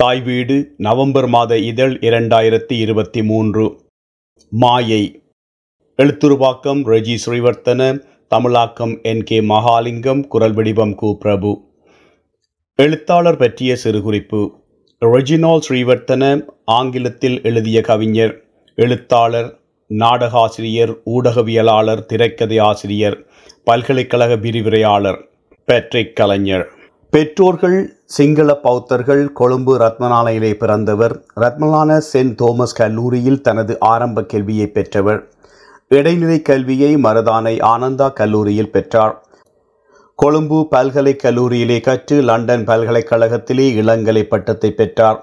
தாய் வீடு நவம்பர் மாத இதழ் இரண்டாயிரத்தி இருபத்தி மூன்று மாயை எழுத்துருவாக்கம் ரெஜி ஸ்ரீவர்த்தன தமிழாக்கம் என் கே மகாலிங்கம் குரல் வடிவம் கு பிரபு எழுத்தாளர் பற்றிய சிறுகுறிப்பு ரெஜினால் ஸ்ரீவர்த்தன ஆங்கிலத்தில் எழுதிய கவிஞர் எழுத்தாளர் நாடகாசிரியர் ஊடகவியலாளர் திரைக்கதை ஆசிரியர் பல்கலைக்கழக விரிவுரையாளர் பேட்ரிக் கலைஞர் பெற்றோர்கள் சிங்கள பௌத்தர்கள் கொழும்பு ரத்மலானையிலே பிறந்தவர் ரத்மலான சென்ட் தோமஸ் கல்லூரியில் தனது ஆரம்ப கல்வியை பெற்றவர் இடைநிலை கல்வியை மருதானை ஆனந்தா கல்லூரியில் பெற்றார் கொழும்பு பல்கலைக் கல்லூரியிலே கற்று லண்டன் பல்கலைக்கழகத்திலே இளங்கலை பட்டத்தை பெற்றார்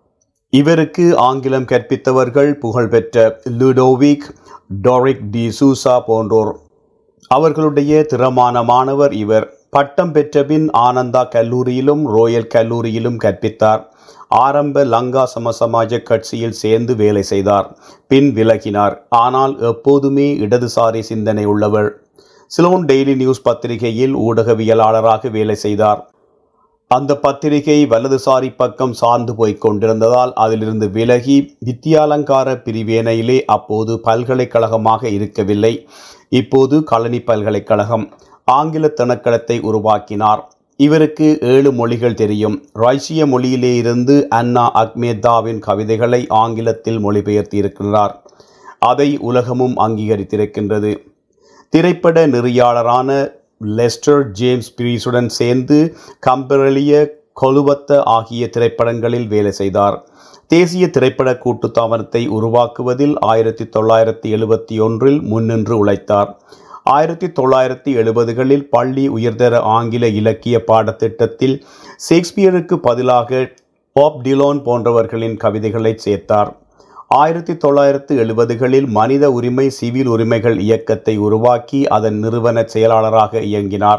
இவருக்கு ஆங்கிலம் கற்பித்தவர்கள் புகழ்பெற்ற லுடோவிக் டோரிக் டி சூசா போன்றோர் அவர்களுடைய திறமான மாணவர் இவர் பட்டம் பெற்றபின் ஆனந்தா கல்லூரியிலும் ரோயல் கல்லூரியிலும் கற்பித்தார் ஆரம்ப லங்கா சமசமாஜ கட்சியில் சேர்ந்து வேலை செய்தார் பின் விலகினார் ஆனால் எப்போதுமே இடதுசாரி சிந்தனை உள்ளவர் சிலோன் டெய்லி நியூஸ் பத்திரிகையில் ஊடகவியலாளராக வேலை செய்தார் அந்த பத்திரிகை வலதுசாரி பக்கம் சார்ந்து போய்க் கொண்டிருந்ததால் அதிலிருந்து விலகி வித்தியாலங்கார பிரிவேனையிலே அப்போது பல்கலைக்கழகமாக இருக்கவில்லை இப்போது கழனி பல்கலைக்கழகம் ஆங்கில திணைக்களத்தை உருவாக்கினார் இவருக்கு ஏழு மொழிகள் தெரியும் ரைசிய மொழியிலே இருந்து அன்னா அக்மேதாவின் கவிதைகளை ஆங்கிலத்தில் மொழிபெயர்த்திருக்கிறார் அதை உலகமும் அங்கீகரித்திருக்கின்றது திரைப்பட நெறியாளரான லெஸ்டர் ஜேம்ஸ் பிரீஸுடன் சேர்ந்து கம்பரலிய கொலுவத்த ஆகிய திரைப்படங்களில் வேலை செய்தார் தேசிய திரைப்பட கூட்டுத்தாபனத்தை உருவாக்குவதில் ஆயிரத்தி தொள்ளாயிரத்தி எழுபத்தி ஒன்றில் முன்னின்று உழைத்தார் ஆயிரத்தி தொள்ளாயிரத்தி எழுபதுகளில் பள்ளி உயர்தர ஆங்கில இலக்கிய பாடத்திட்டத்தில் ஷேக்ஸ்பியருக்கு பதிலாக பாப் டிலோன் போன்றவர்களின் கவிதைகளை சேர்த்தார் ஆயிரத்தி தொள்ளாயிரத்து எழுபதுகளில் மனித உரிமை சிவில் உரிமைகள் இயக்கத்தை உருவாக்கி அதன் நிறுவன செயலாளராக இயங்கினார்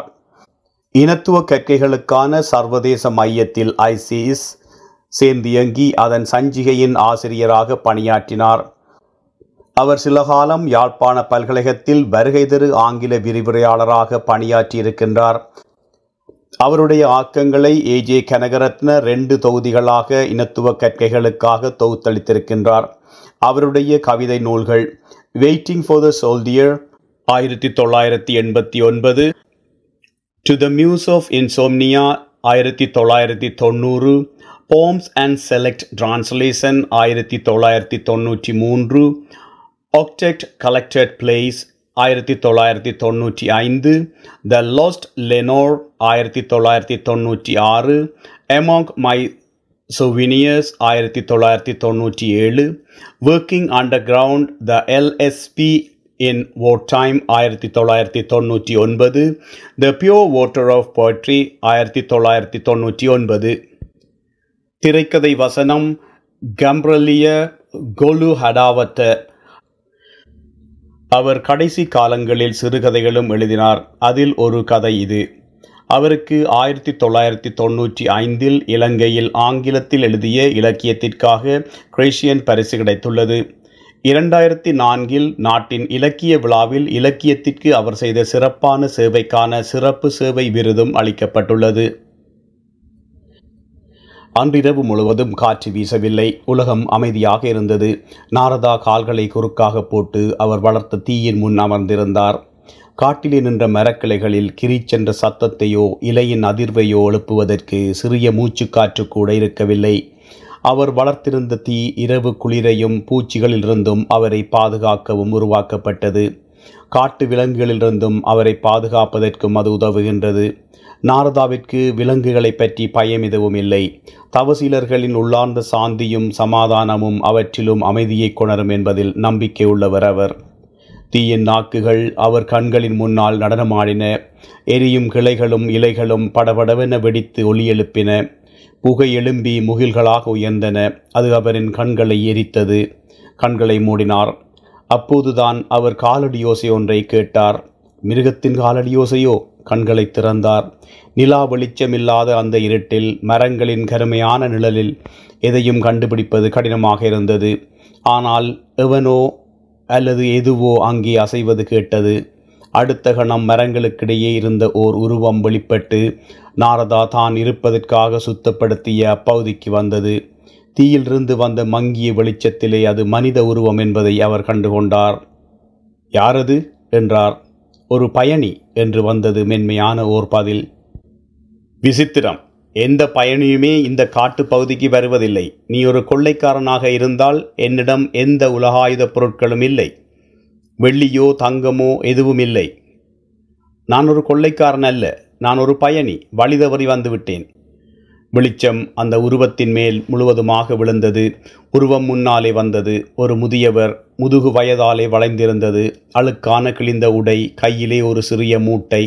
இனத்துவ கற்கைகளுக்கான சர்வதேச மையத்தில் ஐசிஎஸ் சேர்ந்தியங்கி அதன் சஞ்சிகையின் ஆசிரியராக பணியாற்றினார் அவர் சில காலம் யாழ்ப்பாண பல்கலைக்கழகத்தில் வருகை தரு ஆங்கில விரிவுரையாளராக பணியாற்றியிருக்கின்றார் அவருடைய ஆக்கங்களை ஏஜே கனகரத்ன ரெண்டு தொகுதிகளாக இனத்துவ கற்கைகளுக்காக தொகுத்தளித்திருக்கின்றார் அவருடைய கவிதை நூல்கள் வெயிட்டிங் ஃபார் த சோல்டியர் ஆயிரத்தி தொள்ளாயிரத்தி எண்பத்தி ஒன்பது to the muse of insomnia ஆயிரத்தி தொள்ளாயிரத்தி தொண்ணூறு போம்ஸ் அண்ட் செலக்ட் டிரான்ஸ்லேஷன் ஆயிரத்தி தொள்ளாயிரத்தி தொண்ணூற்றி மூன்று ஆக்டெக்ட் கலெக்டட் பிளேஸ் ஆயிரத்தி தொள்ளாயிரத்தி தொண்ணூற்றி ஐந்து த லாஸ்ட் லெனோர் ஆயிரத்தி தொள்ளாயிரத்தி தொண்ணூற்றி ஆறு எமாங் மை சொவினியர்ஸ் ஆயிரத்தி தொள்ளாயிரத்தி தொண்ணூற்றி ஏழு working underground the LSP in odd time ஆயிரத்தி தொள்ளாயிரத்தி தொண்ணூற்றி ஒன்பது the pure water of poetry ஆயிரத்தி தொள்ளாயிரத்தி தொண்ணூற்றி ஒன்பது திரைக்கதை வசனம் கம்ப்ரலிய கொலு ஹடாவத்த அவர் கடைசி காலங்களில் சிறுகதைகளும் எழுதினார் அதில் ஒரு கதை இது அவருக்கு ஆயிரத்தி தொள்ளாயிரத்தி தொண்ணூற்றி ஐந்தில் இலங்கையில் ஆங்கிலத்தில் எழுதிய இலக்கியத்திற்காக கிரேஷியன் பரிசு கிடைத்துள்ளது இரண்டாயிரத்தி நான்கில் நாட்டின் இலக்கிய விழாவில் இலக்கியத்திற்கு அவர் செய்த சிறப்பான சேவைக்கான சிறப்பு சேவை விருதும் அளிக்கப்பட்டுள்ளது அன்றிரவு முழுவதும் காற்று வீசவில்லை உலகம் அமைதியாக இருந்தது நாரதா கால்களை குறுக்காக போட்டு அவர் வளர்த்த தீயின் முன் அமர்ந்திருந்தார் காட்டிலே நின்ற மரக்கிளைகளில் கிரீச்சென்ற சத்தத்தையோ இலையின் அதிர்வையோ எழுப்புவதற்கு சிறிய மூச்சுக்காற்று கூட இருக்கவில்லை அவர் வளர்த்திருந்த தீ இரவு குளிரையும் பூச்சிகளிலிருந்தும் அவரை பாதுகாக்கவும் உருவாக்கப்பட்டது காட்டு விலங்குகளிலிருந்தும் அவரை பாதுகாப்பதற்கும் அது உதவுகின்றது நாரதாவிற்கு விலங்குகளை பற்றி பயம் எதுவும் இல்லை தவசீலர்களின் உள்ளார்ந்த சாந்தியும் சமாதானமும் அவற்றிலும் அமைதியை கொணரும் என்பதில் நம்பிக்கை உள்ளவர் அவர் தீயின் நாக்குகள் அவர் கண்களின் முன்னால் நடனமாடின எரியும் கிளைகளும் இலைகளும் படபடவென வெடித்து ஒலி எழுப்பின புகை எழும்பி முகில்களாக உயர்ந்தன அது அவரின் கண்களை எரித்தது கண்களை மூடினார் அப்போதுதான் அவர் காலடி யோசை ஒன்றை கேட்டார் மிருகத்தின் காலடி யோசையோ கண்களை திறந்தார் நிலா வெளிச்சமில்லாத அந்த இருட்டில் மரங்களின் கருமையான நிழலில் எதையும் கண்டுபிடிப்பது கடினமாக இருந்தது ஆனால் எவனோ அல்லது எதுவோ அங்கே அசைவது கேட்டது அடுத்த கணம் மரங்களுக்கிடையே இருந்த ஓர் உருவம் வெளிப்பட்டு நாரதா தான் இருப்பதற்காக சுத்தப்படுத்திய அப்பகுதிக்கு வந்தது தீயிலிருந்து வந்த மங்கிய வெளிச்சத்திலே அது மனித உருவம் என்பதை அவர் கண்டுகொண்டார் யாரது என்றார் ஒரு பயணி என்று வந்தது மென்மையான ஓர் பதில் விசித்திரம் எந்த பயணியுமே இந்த காட்டுப் பகுதிக்கு வருவதில்லை நீ ஒரு கொள்ளைக்காரனாக இருந்தால் என்னிடம் எந்த உலகாயுதப் பொருட்களும் இல்லை வெள்ளியோ தங்கமோ எதுவும் இல்லை நான் ஒரு கொள்ளைக்காரன் அல்ல நான் ஒரு பயணி வழி தவறி வந்துவிட்டேன் வெளிச்சம் அந்த உருவத்தின் மேல் முழுவதுமாக விழுந்தது உருவம் முன்னாலே வந்தது ஒரு முதியவர் முதுகு வயதாலே வளைந்திருந்தது அழுக்கான கிழிந்த உடை கையிலே ஒரு சிறிய மூட்டை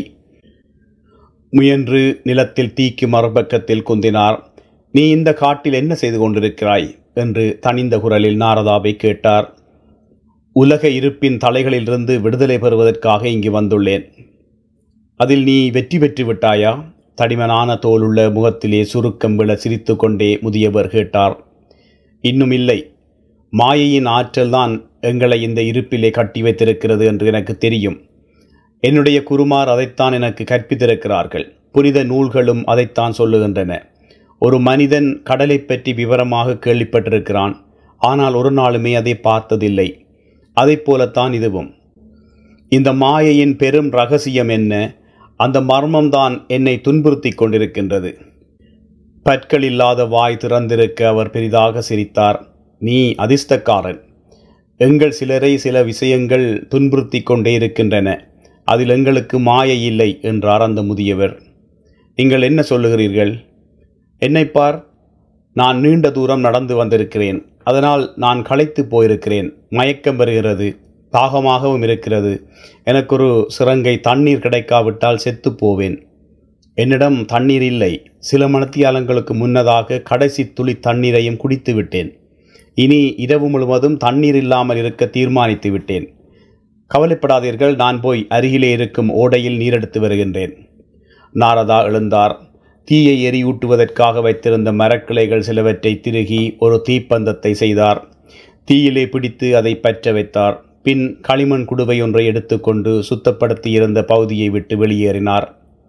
முயன்று நிலத்தில் தீக்கு மறுபக்கத்தில் குந்தினார் நீ இந்த காட்டில் என்ன செய்து கொண்டிருக்கிறாய் என்று தனிந்த குரலில் நாரதாவை கேட்டார் உலக இருப்பின் தலைகளிலிருந்து விடுதலை பெறுவதற்காக இங்கு வந்துள்ளேன் அதில் நீ வெற்றி பெற்று விட்டாயா தடிமனான தோலுள்ள முகத்திலே சுருக்கம் விழ சிரித்து கொண்டே முதியவர் கேட்டார் இன்னும் இல்லை மாயையின் ஆற்றல்தான் எங்களை இந்த இருப்பிலே கட்டி வைத்திருக்கிறது என்று எனக்கு தெரியும் என்னுடைய குருமார் அதைத்தான் எனக்கு கற்பித்திருக்கிறார்கள் புனித நூல்களும் அதைத்தான் சொல்லுகின்றன ஒரு மனிதன் கடலை பற்றி விவரமாக கேள்விப்பட்டிருக்கிறான் ஆனால் ஒரு நாளுமே அதை பார்த்ததில்லை அதைப் போலத்தான் இதுவும் இந்த மாயையின் பெரும் ரகசியம் என்ன அந்த மர்மம்தான் என்னை துன்புறுத்தி கொண்டிருக்கின்றது பற்கள் இல்லாத வாய் திறந்திருக்க அவர் பெரிதாக சிரித்தார் நீ அதிர்ஷ்டக்காரன் எங்கள் சிலரை சில விஷயங்கள் துன்புறுத்தி கொண்டே இருக்கின்றன அதில் எங்களுக்கு மாயை இல்லை என்றார் அந்த முதியவர் நீங்கள் என்ன சொல்லுகிறீர்கள் என்னை பார் நான் நீண்ட தூரம் நடந்து வந்திருக்கிறேன் அதனால் நான் களைத்து போயிருக்கிறேன் மயக்கம் வருகிறது தாகமாகவும் இருக்கிறது எனக்கு ஒரு சிறங்கை தண்ணீர் கிடைக்காவிட்டால் செத்து போவேன் என்னிடம் தண்ணீர் இல்லை சில மணத்தியாலங்களுக்கு முன்னதாக கடைசி துளி தண்ணீரையும் குடித்து விட்டேன் இனி இரவு முழுவதும் தண்ணீர் இல்லாமல் இருக்க தீர்மானித்து விட்டேன் கவலைப்படாதீர்கள் நான் போய் அருகிலே இருக்கும் ஓடையில் நீரெடுத்து வருகின்றேன் நாரதா எழுந்தார் தீயை எரியூட்டுவதற்காக வைத்திருந்த மரக்கிளைகள் சிலவற்றை திருகி ஒரு தீப்பந்தத்தை செய்தார் தீயிலே பிடித்து அதை பற்ற வைத்தார் பின் களிமண் குடுவை ஒன்றை எடுத்துக்கொண்டு சுத்தப்படுத்தி இருந்த பகுதியை விட்டு வெளியேறினார்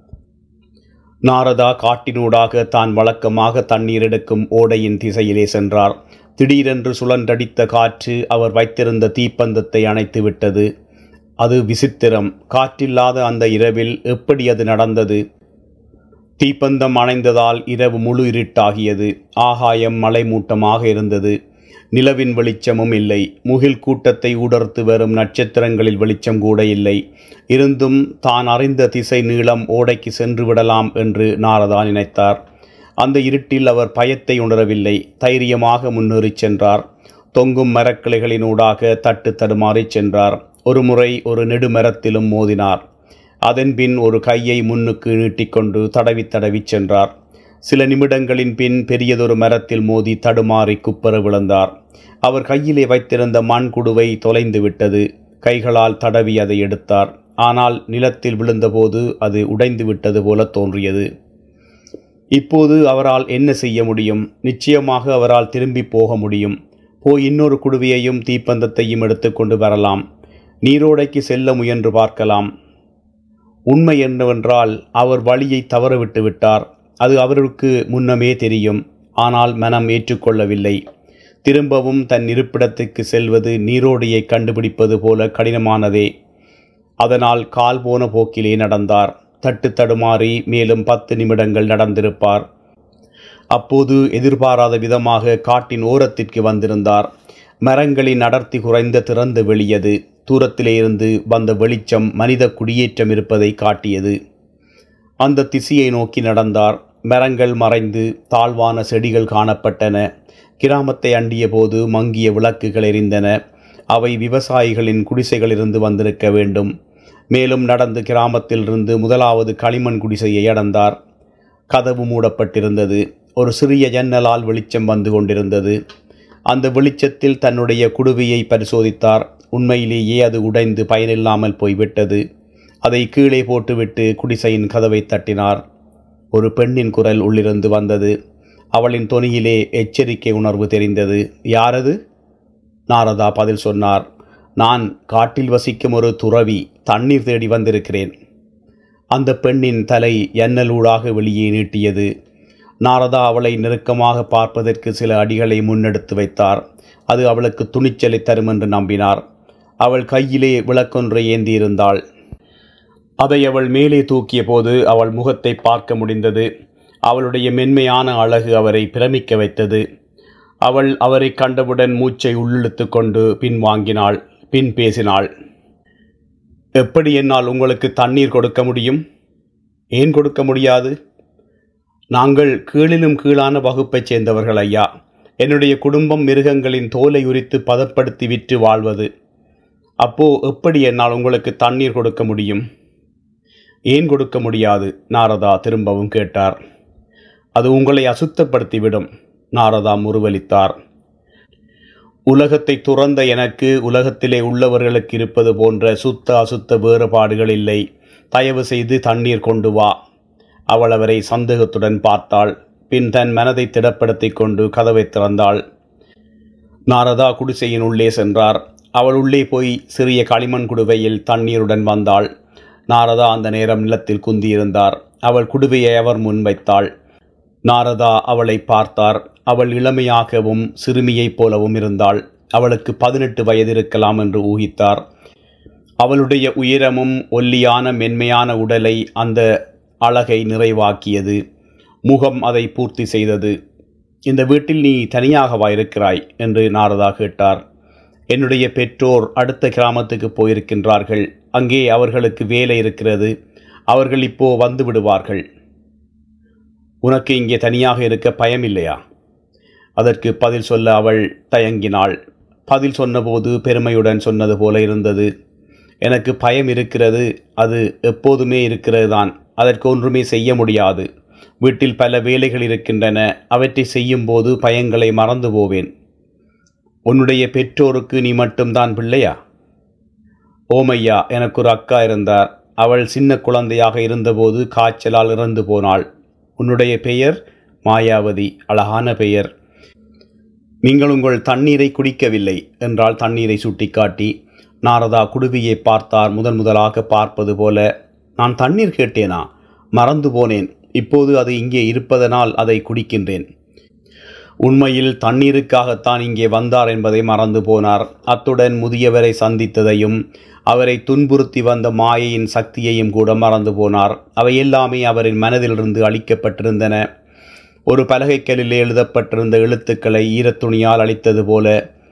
நாரதா காட்டினூடாக தான் வழக்கமாக தண்ணீர் எடுக்கும் ஓடையின் திசையிலே சென்றார் திடீரென்று சுழன்றடித்த காற்று அவர் வைத்திருந்த தீப்பந்தத்தை அணைத்து விட்டது அது விசித்திரம் காற்றில்லாத அந்த இரவில் எப்படி அது நடந்தது தீப்பந்தம் அணைந்ததால் இரவு முழு இருட்டாகியது ஆகாயம் மலைமூட்டமாக இருந்தது நிலவின் வெளிச்சமும் இல்லை முகில் கூட்டத்தை ஊடர்த்து வரும் நட்சத்திரங்களில் வெளிச்சம் கூட இல்லை இருந்தும் தான் அறிந்த திசை நீளம் ஓடைக்கு சென்று விடலாம் என்று நாரதா நினைத்தார் அந்த இருட்டில் அவர் பயத்தை உணரவில்லை தைரியமாக முன்னேறிச் சென்றார் தொங்கும் மரக்கிளைகளினூடாக தட்டு தடுமாறிச் சென்றார் ஒரு முறை ஒரு நெடுமரத்திலும் மோதினார் அதன்பின் ஒரு கையை முன்னுக்கு நீட்டிக்கொண்டு தடவி தடவிச் சென்றார் சில நிமிடங்களின் பின் பெரியதொரு மரத்தில் மோதி தடுமாறி குப்பர விழுந்தார் அவர் கையிலே வைத்திருந்த மண் குடுவை தொலைந்து விட்டது கைகளால் தடவி அதை எடுத்தார் ஆனால் நிலத்தில் விழுந்தபோது அது உடைந்து விட்டது போல தோன்றியது இப்போது அவரால் என்ன செய்ய முடியும் நிச்சயமாக அவரால் திரும்பி போக முடியும் போய் இன்னொரு குடுவையையும் தீப்பந்தத்தையும் எடுத்துக்கொண்டு வரலாம் நீரோடைக்கு செல்ல முயன்று பார்க்கலாம் உண்மை என்னவென்றால் அவர் வழியை தவறவிட்டு விட்டார் அது அவருக்கு முன்னமே தெரியும் ஆனால் மனம் ஏற்றுக்கொள்ளவில்லை திரும்பவும் தன் இருப்பிடத்துக்கு செல்வது நீரோடையை கண்டுபிடிப்பது போல கடினமானதே அதனால் கால் போன போக்கிலே நடந்தார் தட்டு தடுமாறி மேலும் பத்து நிமிடங்கள் நடந்திருப்பார் அப்போது எதிர்பாராத விதமாக காட்டின் ஓரத்திற்கு வந்திருந்தார் மரங்களின் அடர்த்தி குறைந்த திறந்த வெளியது தூரத்திலே இருந்து வந்த வெளிச்சம் மனித குடியேற்றம் இருப்பதை காட்டியது அந்த திசையை நோக்கி நடந்தார் மரங்கள் மறைந்து தாழ்வான செடிகள் காணப்பட்டன கிராமத்தை அண்டிய போது மங்கிய விளக்குகள் எரிந்தன அவை விவசாயிகளின் குடிசைகளிலிருந்து வந்திருக்க வேண்டும் மேலும் நடந்து கிராமத்திலிருந்து முதலாவது களிமண் குடிசையை அடைந்தார் கதவு மூடப்பட்டிருந்தது ஒரு சிறிய ஜன்னலால் வெளிச்சம் வந்து கொண்டிருந்தது அந்த வெளிச்சத்தில் தன்னுடைய குடுவையை பரிசோதித்தார் உண்மையிலேயே அது உடைந்து பயனில்லாமல் போய்விட்டது அதை கீழே போட்டுவிட்டு குடிசையின் கதவை தட்டினார் ஒரு பெண்ணின் குரல் உள்ளிருந்து வந்தது அவளின் தொனியிலே எச்சரிக்கை உணர்வு தெரிந்தது யாரது நாரதா பதில் சொன்னார் நான் காட்டில் வசிக்கும் ஒரு துறவி தண்ணீர் தேடி வந்திருக்கிறேன் அந்த பெண்ணின் தலை எண்ணலூடாக வெளியே நீட்டியது நாரதா அவளை நெருக்கமாக பார்ப்பதற்கு சில அடிகளை முன்னெடுத்து வைத்தார் அது அவளுக்கு துணிச்சலை தரும் என்று நம்பினார் அவள் கையிலே விளக்கொன்றை ஏந்தியிருந்தாள் அதை அவள் மேலே தூக்கிய போது அவள் முகத்தை பார்க்க முடிந்தது அவளுடைய மென்மையான அழகு அவரை பிரமிக்க வைத்தது அவள் அவரை கண்டவுடன் மூச்சை உள்ளிழுத்து கொண்டு பின் வாங்கினாள் பின் பேசினாள் எப்படி என்னால் உங்களுக்கு தண்ணீர் கொடுக்க முடியும் ஏன் கொடுக்க முடியாது நாங்கள் கீழிலும் கீழான வகுப்பைச் சேர்ந்தவர்கள் ஐயா என்னுடைய குடும்பம் மிருகங்களின் தோலை உரித்து பதப்படுத்தி விற்று வாழ்வது அப்போ எப்படி என்னால் உங்களுக்கு தண்ணீர் கொடுக்க முடியும் ஏன் கொடுக்க முடியாது நாரதா திரும்பவும் கேட்டார் அது உங்களை அசுத்தப்படுத்திவிடும் நாரதா முருவலித்தார் உலகத்தை துறந்த எனக்கு உலகத்திலே உள்ளவர்களுக்கு இருப்பது போன்ற சுத்த அசுத்த வேறுபாடுகள் இல்லை தயவு செய்து தண்ணீர் கொண்டு வா அவள் அவரை சந்தேகத்துடன் பார்த்தாள் பின் தன் மனதை திடப்படுத்திக் கொண்டு கதவை திறந்தாள் நாரதா குடிசையின் உள்ளே சென்றார் அவள் உள்ளே போய் சிறிய களிமண் குடுவையில் தண்ணீருடன் வந்தாள் நாரதா அந்த நேரம் நிலத்தில் குந்தியிருந்தார் அவள் குடுவையை அவர் முன்வைத்தாள் நாரதா அவளை பார்த்தார் அவள் இளமையாகவும் சிறுமியைப் போலவும் இருந்தாள் அவளுக்கு பதினெட்டு வயது இருக்கலாம் என்று ஊகித்தார் அவளுடைய உயரமும் ஒல்லியான மென்மையான உடலை அந்த அழகை நிறைவாக்கியது முகம் அதை பூர்த்தி செய்தது இந்த வீட்டில் நீ தனியாகவா இருக்கிறாய் என்று நாரதா கேட்டார் என்னுடைய பெற்றோர் அடுத்த கிராமத்துக்கு போயிருக்கின்றார்கள் அங்கே அவர்களுக்கு வேலை இருக்கிறது அவர்கள் இப்போ வந்து விடுவார்கள் உனக்கு இங்கே தனியாக இருக்க பயம் இல்லையா அதற்கு பதில் சொல்ல அவள் தயங்கினாள் பதில் சொன்னபோது பெருமையுடன் சொன்னது போல இருந்தது எனக்கு பயம் இருக்கிறது அது எப்போதுமே இருக்கிறது தான் அதற்கு ஒன்றுமே செய்ய முடியாது வீட்டில் பல வேலைகள் இருக்கின்றன அவற்றை செய்யும்போது பயங்களை மறந்து போவேன் உன்னுடைய பெற்றோருக்கு நீ மட்டும்தான் பிள்ளையா ஓமையா எனக்கு ஒரு அக்கா இருந்தார் அவள் சின்ன குழந்தையாக இருந்தபோது காய்ச்சலால் இறந்து போனாள் உன்னுடைய பெயர் மாயாவதி அழகான பெயர் நீங்கள் உங்கள் தண்ணீரை குடிக்கவில்லை என்றால் தண்ணீரை சுட்டிக்காட்டி நாரதா குடுவியை பார்த்தார் முதன் முதலாக பார்ப்பது போல நான் தண்ணீர் கேட்டேனா மறந்து போனேன் இப்போது அது இங்கே இருப்பதனால் அதை குடிக்கின்றேன் உண்மையில் தண்ணீருக்காகத்தான் இங்கே வந்தார் என்பதை மறந்து போனார் அத்துடன் முதியவரை சந்தித்ததையும் அவரை துன்புறுத்தி வந்த மாயையின் சக்தியையும் கூட மறந்து போனார் அவை எல்லாமே அவரின் மனதிலிருந்து அழிக்கப்பட்டிருந்தன ஒரு பலகைக்கல்லில் எழுதப்பட்டிருந்த எழுத்துக்களை ஈரத்துணியால் அழித்தது போல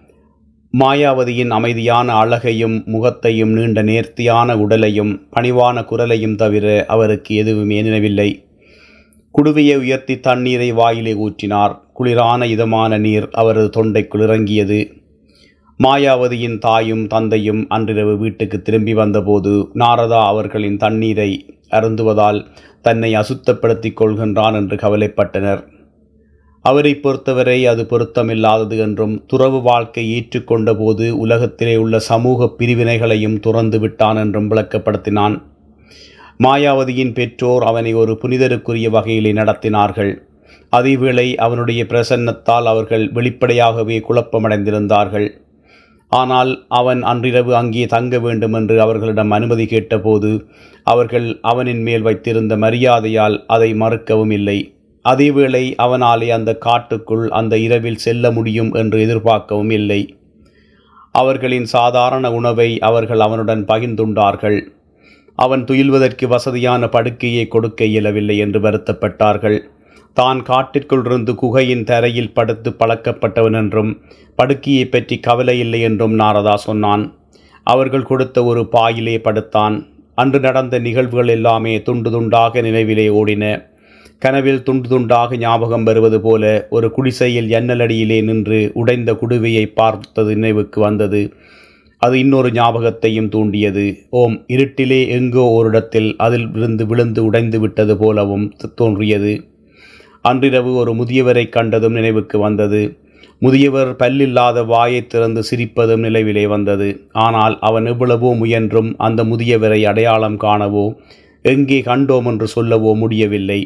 மாயாவதியின் அமைதியான அழகையும் முகத்தையும் நீண்ட நேர்த்தியான உடலையும் பணிவான குரலையும் தவிர அவருக்கு எதுவுமே நினைவில்லை குடுவையை உயர்த்தி தண்ணீரை வாயிலே ஊற்றினார் குளிரான இதமான நீர் அவரது தொண்டைக்குள் இறங்கியது மாயாவதியின் தாயும் தந்தையும் அன்றிரவு வீட்டுக்கு திரும்பி வந்தபோது நாரதா அவர்களின் தண்ணீரை அருந்துவதால் தன்னை அசுத்தப்படுத்திக் கொள்கின்றான் என்று கவலைப்பட்டனர் அவரை பொறுத்தவரை அது பொருத்தமில்லாதது என்றும் துறவு வாழ்க்கை ஏற்றுக்கொண்ட போது உலகத்திலே உள்ள சமூக பிரிவினைகளையும் துறந்து விட்டான் என்றும் விளக்கப்படுத்தினான் மாயாவதியின் பெற்றோர் அவனை ஒரு புனிதருக்குரிய வகையிலே நடத்தினார்கள் அதேவேளை அவனுடைய பிரசன்னத்தால் அவர்கள் வெளிப்படையாகவே குழப்பமடைந்திருந்தார்கள் ஆனால் அவன் அன்றிரவு அங்கே தங்க வேண்டும் என்று அவர்களிடம் அனுமதி கேட்டபோது அவர்கள் அவனின் மேல் வைத்திருந்த மரியாதையால் அதை மறுக்கவும் இல்லை அதேவேளை அவனாலே அந்த காட்டுக்குள் அந்த இரவில் செல்ல முடியும் என்று எதிர்பார்க்கவும் இல்லை அவர்களின் சாதாரண உணவை அவர்கள் அவனுடன் பகிர்ந்துண்டார்கள் அவன் துயில்வதற்கு வசதியான படுக்கையை கொடுக்க இயலவில்லை என்று வருத்தப்பட்டார்கள் தான் காட்டிற்குள் இருந்து குகையின் தரையில் படுத்து பழக்கப்பட்டவன் என்றும் படுக்கையை பற்றி கவலை இல்லை என்றும் நாரதா சொன்னான் அவர்கள் கொடுத்த ஒரு பாயிலே படுத்தான் அன்று நடந்த நிகழ்வுகள் எல்லாமே துண்டு துண்டாக நினைவிலே ஓடின கனவில் துண்டு துண்டாக ஞாபகம் வருவது போல ஒரு குடிசையில் எண்ணலடியிலே நின்று உடைந்த குடுவையை பார்த்தது நினைவுக்கு வந்தது அது இன்னொரு ஞாபகத்தையும் தூண்டியது ஓம் இருட்டிலே எங்கோ ஓரிடத்தில் அதில் இருந்து விழுந்து உடைந்து விட்டது போலவும் தோன்றியது அன்றிரவு ஒரு முதியவரை கண்டதும் நினைவுக்கு வந்தது முதியவர் பல்லில்லாத வாயை திறந்து சிரிப்பதும் நினைவிலே வந்தது ஆனால் அவன் எவ்வளவோ முயன்றும் அந்த முதியவரை அடையாளம் காணவோ எங்கே கண்டோம் என்று சொல்லவோ முடியவில்லை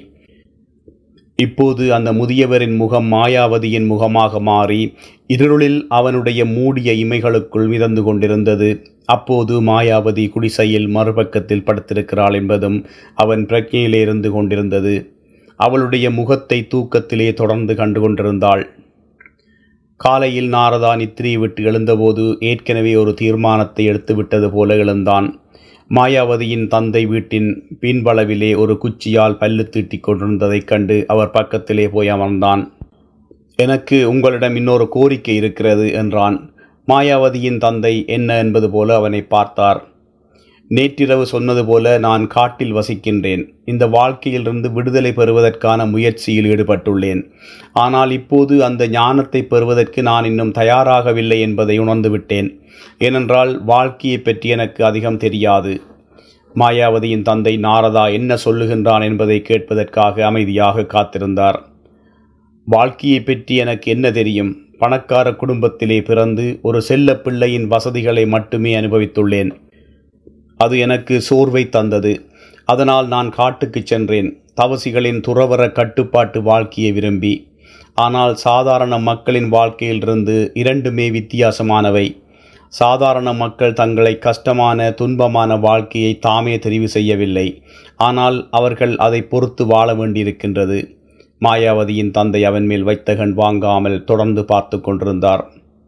இப்போது அந்த முதியவரின் முகம் மாயாவதியின் முகமாக மாறி இருளில் அவனுடைய மூடிய இமைகளுக்குள் மிதந்து கொண்டிருந்தது அப்போது மாயாவதி குடிசையில் மறுபக்கத்தில் படுத்திருக்கிறாள் என்பதும் அவன் பிரಜ್ஞையிலே இருந்து கொண்டிருந்தது அவளுடைய முகத்தை தூக்கத்திலே தொடர்ந்து கண்டு கொண்டிருந்தாள் காலையில் நாரதா நித்திரையை விட்டு எழுந்தபோது ஏற்கனவே ஒரு தீர்மானத்தை எடுத்துவிட்டது போல எழுந்தான் மாயாவதியின் தந்தை வீட்டின் பின்பளவிலே ஒரு குச்சியால் பல்லு தீட்டிக் கொண்டிருந்ததைக் கண்டு அவர் பக்கத்திலே போய் அமர்ந்தான் எனக்கு உங்களிடம் இன்னொரு கோரிக்கை இருக்கிறது என்றான் மாயாவதியின் தந்தை என்ன என்பது போல அவனை பார்த்தார் நேற்றிரவு சொன்னது போல நான் காட்டில் வசிக்கின்றேன் இந்த வாழ்க்கையிலிருந்து விடுதலை பெறுவதற்கான முயற்சியில் ஈடுபட்டுள்ளேன் ஆனால் இப்போது அந்த ஞானத்தை பெறுவதற்கு நான் இன்னும் தயாராகவில்லை என்பதை உணர்ந்துவிட்டேன் ஏனென்றால் வாழ்க்கையை பற்றி எனக்கு அதிகம் தெரியாது மாயாவதியின் தந்தை நாரதா என்ன சொல்லுகின்றான் என்பதை கேட்பதற்காக அமைதியாக காத்திருந்தார் வாழ்க்கையை பற்றி எனக்கு என்ன தெரியும் பணக்கார குடும்பத்திலே பிறந்து ஒரு செல்ல பிள்ளையின் வசதிகளை மட்டுமே அனுபவித்துள்ளேன் அது எனக்கு சோர்வை தந்தது அதனால் நான் காட்டுக்குச் சென்றேன் தவசிகளின் துறவர கட்டுப்பாட்டு வாழ்க்கையை விரும்பி ஆனால் சாதாரண மக்களின் வாழ்க்கையிலிருந்து இரண்டுமே வித்தியாசமானவை சாதாரண மக்கள் தங்களை கஷ்டமான துன்பமான வாழ்க்கையை தாமே தெரிவு செய்யவில்லை ஆனால் அவர்கள் அதை பொறுத்து வாழ வேண்டியிருக்கின்றது மாயாவதியின் தந்தை அவன் மேல் வைத்த கண் வாங்காமல் தொடர்ந்து பார்த்து கொண்டிருந்தார்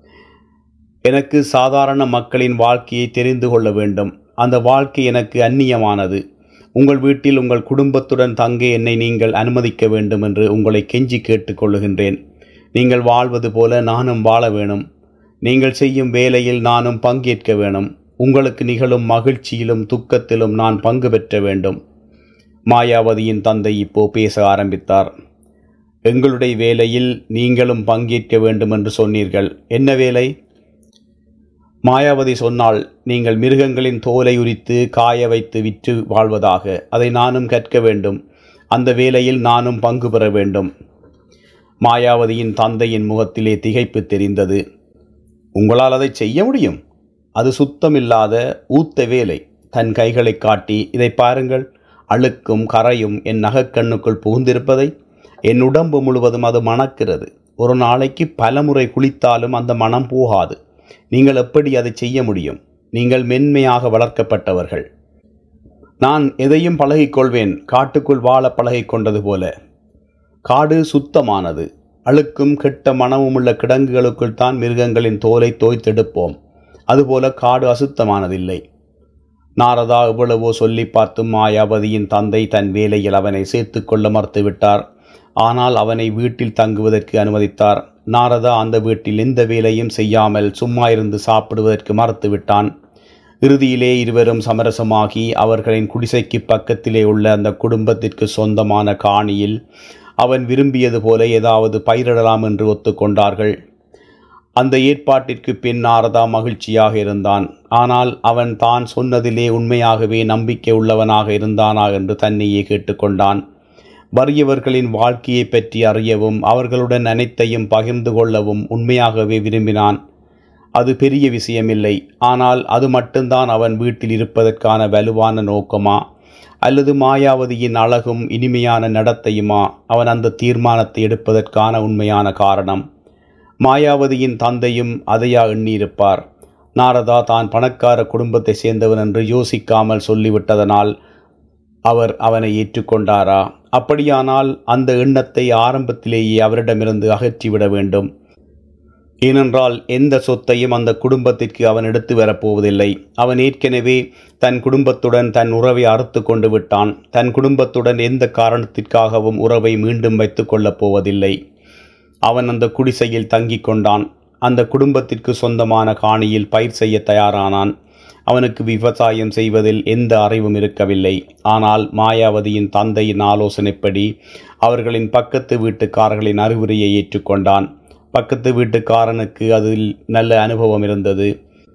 எனக்கு சாதாரண மக்களின் வாழ்க்கையை தெரிந்து கொள்ள வேண்டும் அந்த வாழ்க்கை எனக்கு அந்நியமானது உங்கள் வீட்டில் உங்கள் குடும்பத்துடன் தங்க என்னை நீங்கள் அனுமதிக்க வேண்டும் என்று உங்களை கெஞ்சி கேட்டுக்கொள்ளுகின்றேன் நீங்கள் வாழ்வது போல நானும் வாழ வேணும் நீங்கள் செய்யும் வேலையில் நானும் பங்கேற்க வேணும் உங்களுக்கு நிகழும் மகிழ்ச்சியிலும் துக்கத்திலும் நான் பங்கு பெற்ற வேண்டும் மாயாவதியின் தந்தை இப்போ பேச ஆரம்பித்தார் எங்களுடைய வேலையில் நீங்களும் பங்கேற்க வேண்டும் என்று சொன்னீர்கள் என்ன வேலை மாயாவதி சொன்னால் நீங்கள் மிருகங்களின் தோலை உரித்து காய வைத்து விற்று வாழ்வதாக அதை நானும் கற்க வேண்டும் அந்த வேலையில் நானும் பங்கு பெற வேண்டும் மாயாவதியின் தந்தையின் முகத்திலே திகைப்பு தெரிந்தது உங்களால் அதை செய்ய முடியும் அது சுத்தமில்லாத ஊத்த வேலை தன் கைகளை காட்டி இதை பாருங்கள் அழுக்கும் கரையும் என் நகக்கண்ணுக்குள் புகுந்திருப்பதை என் உடம்பு முழுவதும் அது மணக்கிறது ஒரு நாளைக்கு பலமுறை குளித்தாலும் அந்த மனம் போகாது நீங்கள் எப்படி அதை செய்ய முடியும் நீங்கள் மென்மையாக வளர்க்கப்பட்டவர்கள் நான் எதையும் பழகிக்கொள்வேன் காட்டுக்குள் வாழ பழகிக்கொண்டது போல காடு சுத்தமானது அழுக்கும் கெட்ட மனமும் உள்ள கிடங்குகளுக்குள் தான் மிருகங்களின் தோலை தோய்த்தெடுப்போம் அதுபோல காடு அசுத்தமானதில்லை நாரதா எவ்வளவோ சொல்லி பார்த்தும் மாயாவதியின் தந்தை தன் வேலையில் அவனை சேர்த்து கொள்ள மறுத்துவிட்டார் ஆனால் அவனை வீட்டில் தங்குவதற்கு அனுமதித்தார் நாரதா அந்த வீட்டில் எந்த வேலையும் செய்யாமல் சும்மா இருந்து சாப்பிடுவதற்கு மறுத்துவிட்டான் இறுதியிலே இருவரும் சமரசமாகி அவர்களின் குடிசைக்கு பக்கத்திலே உள்ள அந்த குடும்பத்திற்கு சொந்தமான காணியில் அவன் விரும்பியது போல ஏதாவது பயிரிடலாம் என்று ஒத்துக்கொண்டார்கள் அந்த ஏற்பாட்டிற்கு பின் நாரதா மகிழ்ச்சியாக இருந்தான் ஆனால் அவன் தான் சொன்னதிலே உண்மையாகவே நம்பிக்கை உள்ளவனாக இருந்தானா என்று தன்னையே கேட்டுக்கொண்டான் வறியவர்களின் வாழ்க்கையை பற்றி அறியவும் அவர்களுடன் அனைத்தையும் பகிர்ந்து கொள்ளவும் உண்மையாகவே விரும்பினான் அது பெரிய விஷயமில்லை ஆனால் அது மட்டும்தான் அவன் வீட்டில் இருப்பதற்கான வலுவான நோக்கமா அல்லது மாயாவதியின் அழகும் இனிமையான நடத்தையுமா அவன் அந்த தீர்மானத்தை எடுப்பதற்கான உண்மையான காரணம் மாயாவதியின் தந்தையும் அதையா எண்ணியிருப்பார் நாரதா தான் பணக்கார குடும்பத்தை சேர்ந்தவன் என்று யோசிக்காமல் சொல்லிவிட்டதனால் அவர் அவனை ஏற்றுக்கொண்டாரா அப்படியானால் அந்த எண்ணத்தை ஆரம்பத்திலேயே அவரிடமிருந்து அகற்றிவிட வேண்டும் ஏனென்றால் எந்த சொத்தையும் அந்த குடும்பத்திற்கு அவன் எடுத்து வரப்போவதில்லை அவன் ஏற்கனவே தன் குடும்பத்துடன் தன் உறவை அறுத்து கொண்டு விட்டான் தன் குடும்பத்துடன் எந்த காரணத்திற்காகவும் உறவை மீண்டும் வைத்துக் கொள்ளப் போவதில்லை அவன் அந்த குடிசையில் தங்கிக் கொண்டான் அந்த குடும்பத்திற்கு சொந்தமான காணியில் பயிர் செய்ய தயாரானான் அவனுக்கு விவசாயம் செய்வதில் எந்த அறிவும் இருக்கவில்லை ஆனால் மாயாவதியின் தந்தையின் ஆலோசனைப்படி அவர்களின் பக்கத்து வீட்டுக்காரர்களின் அறிவுரையை ஏற்றுக்கொண்டான் பக்கத்து வீட்டுக்காரனுக்கு அதில் நல்ல அனுபவம் இருந்தது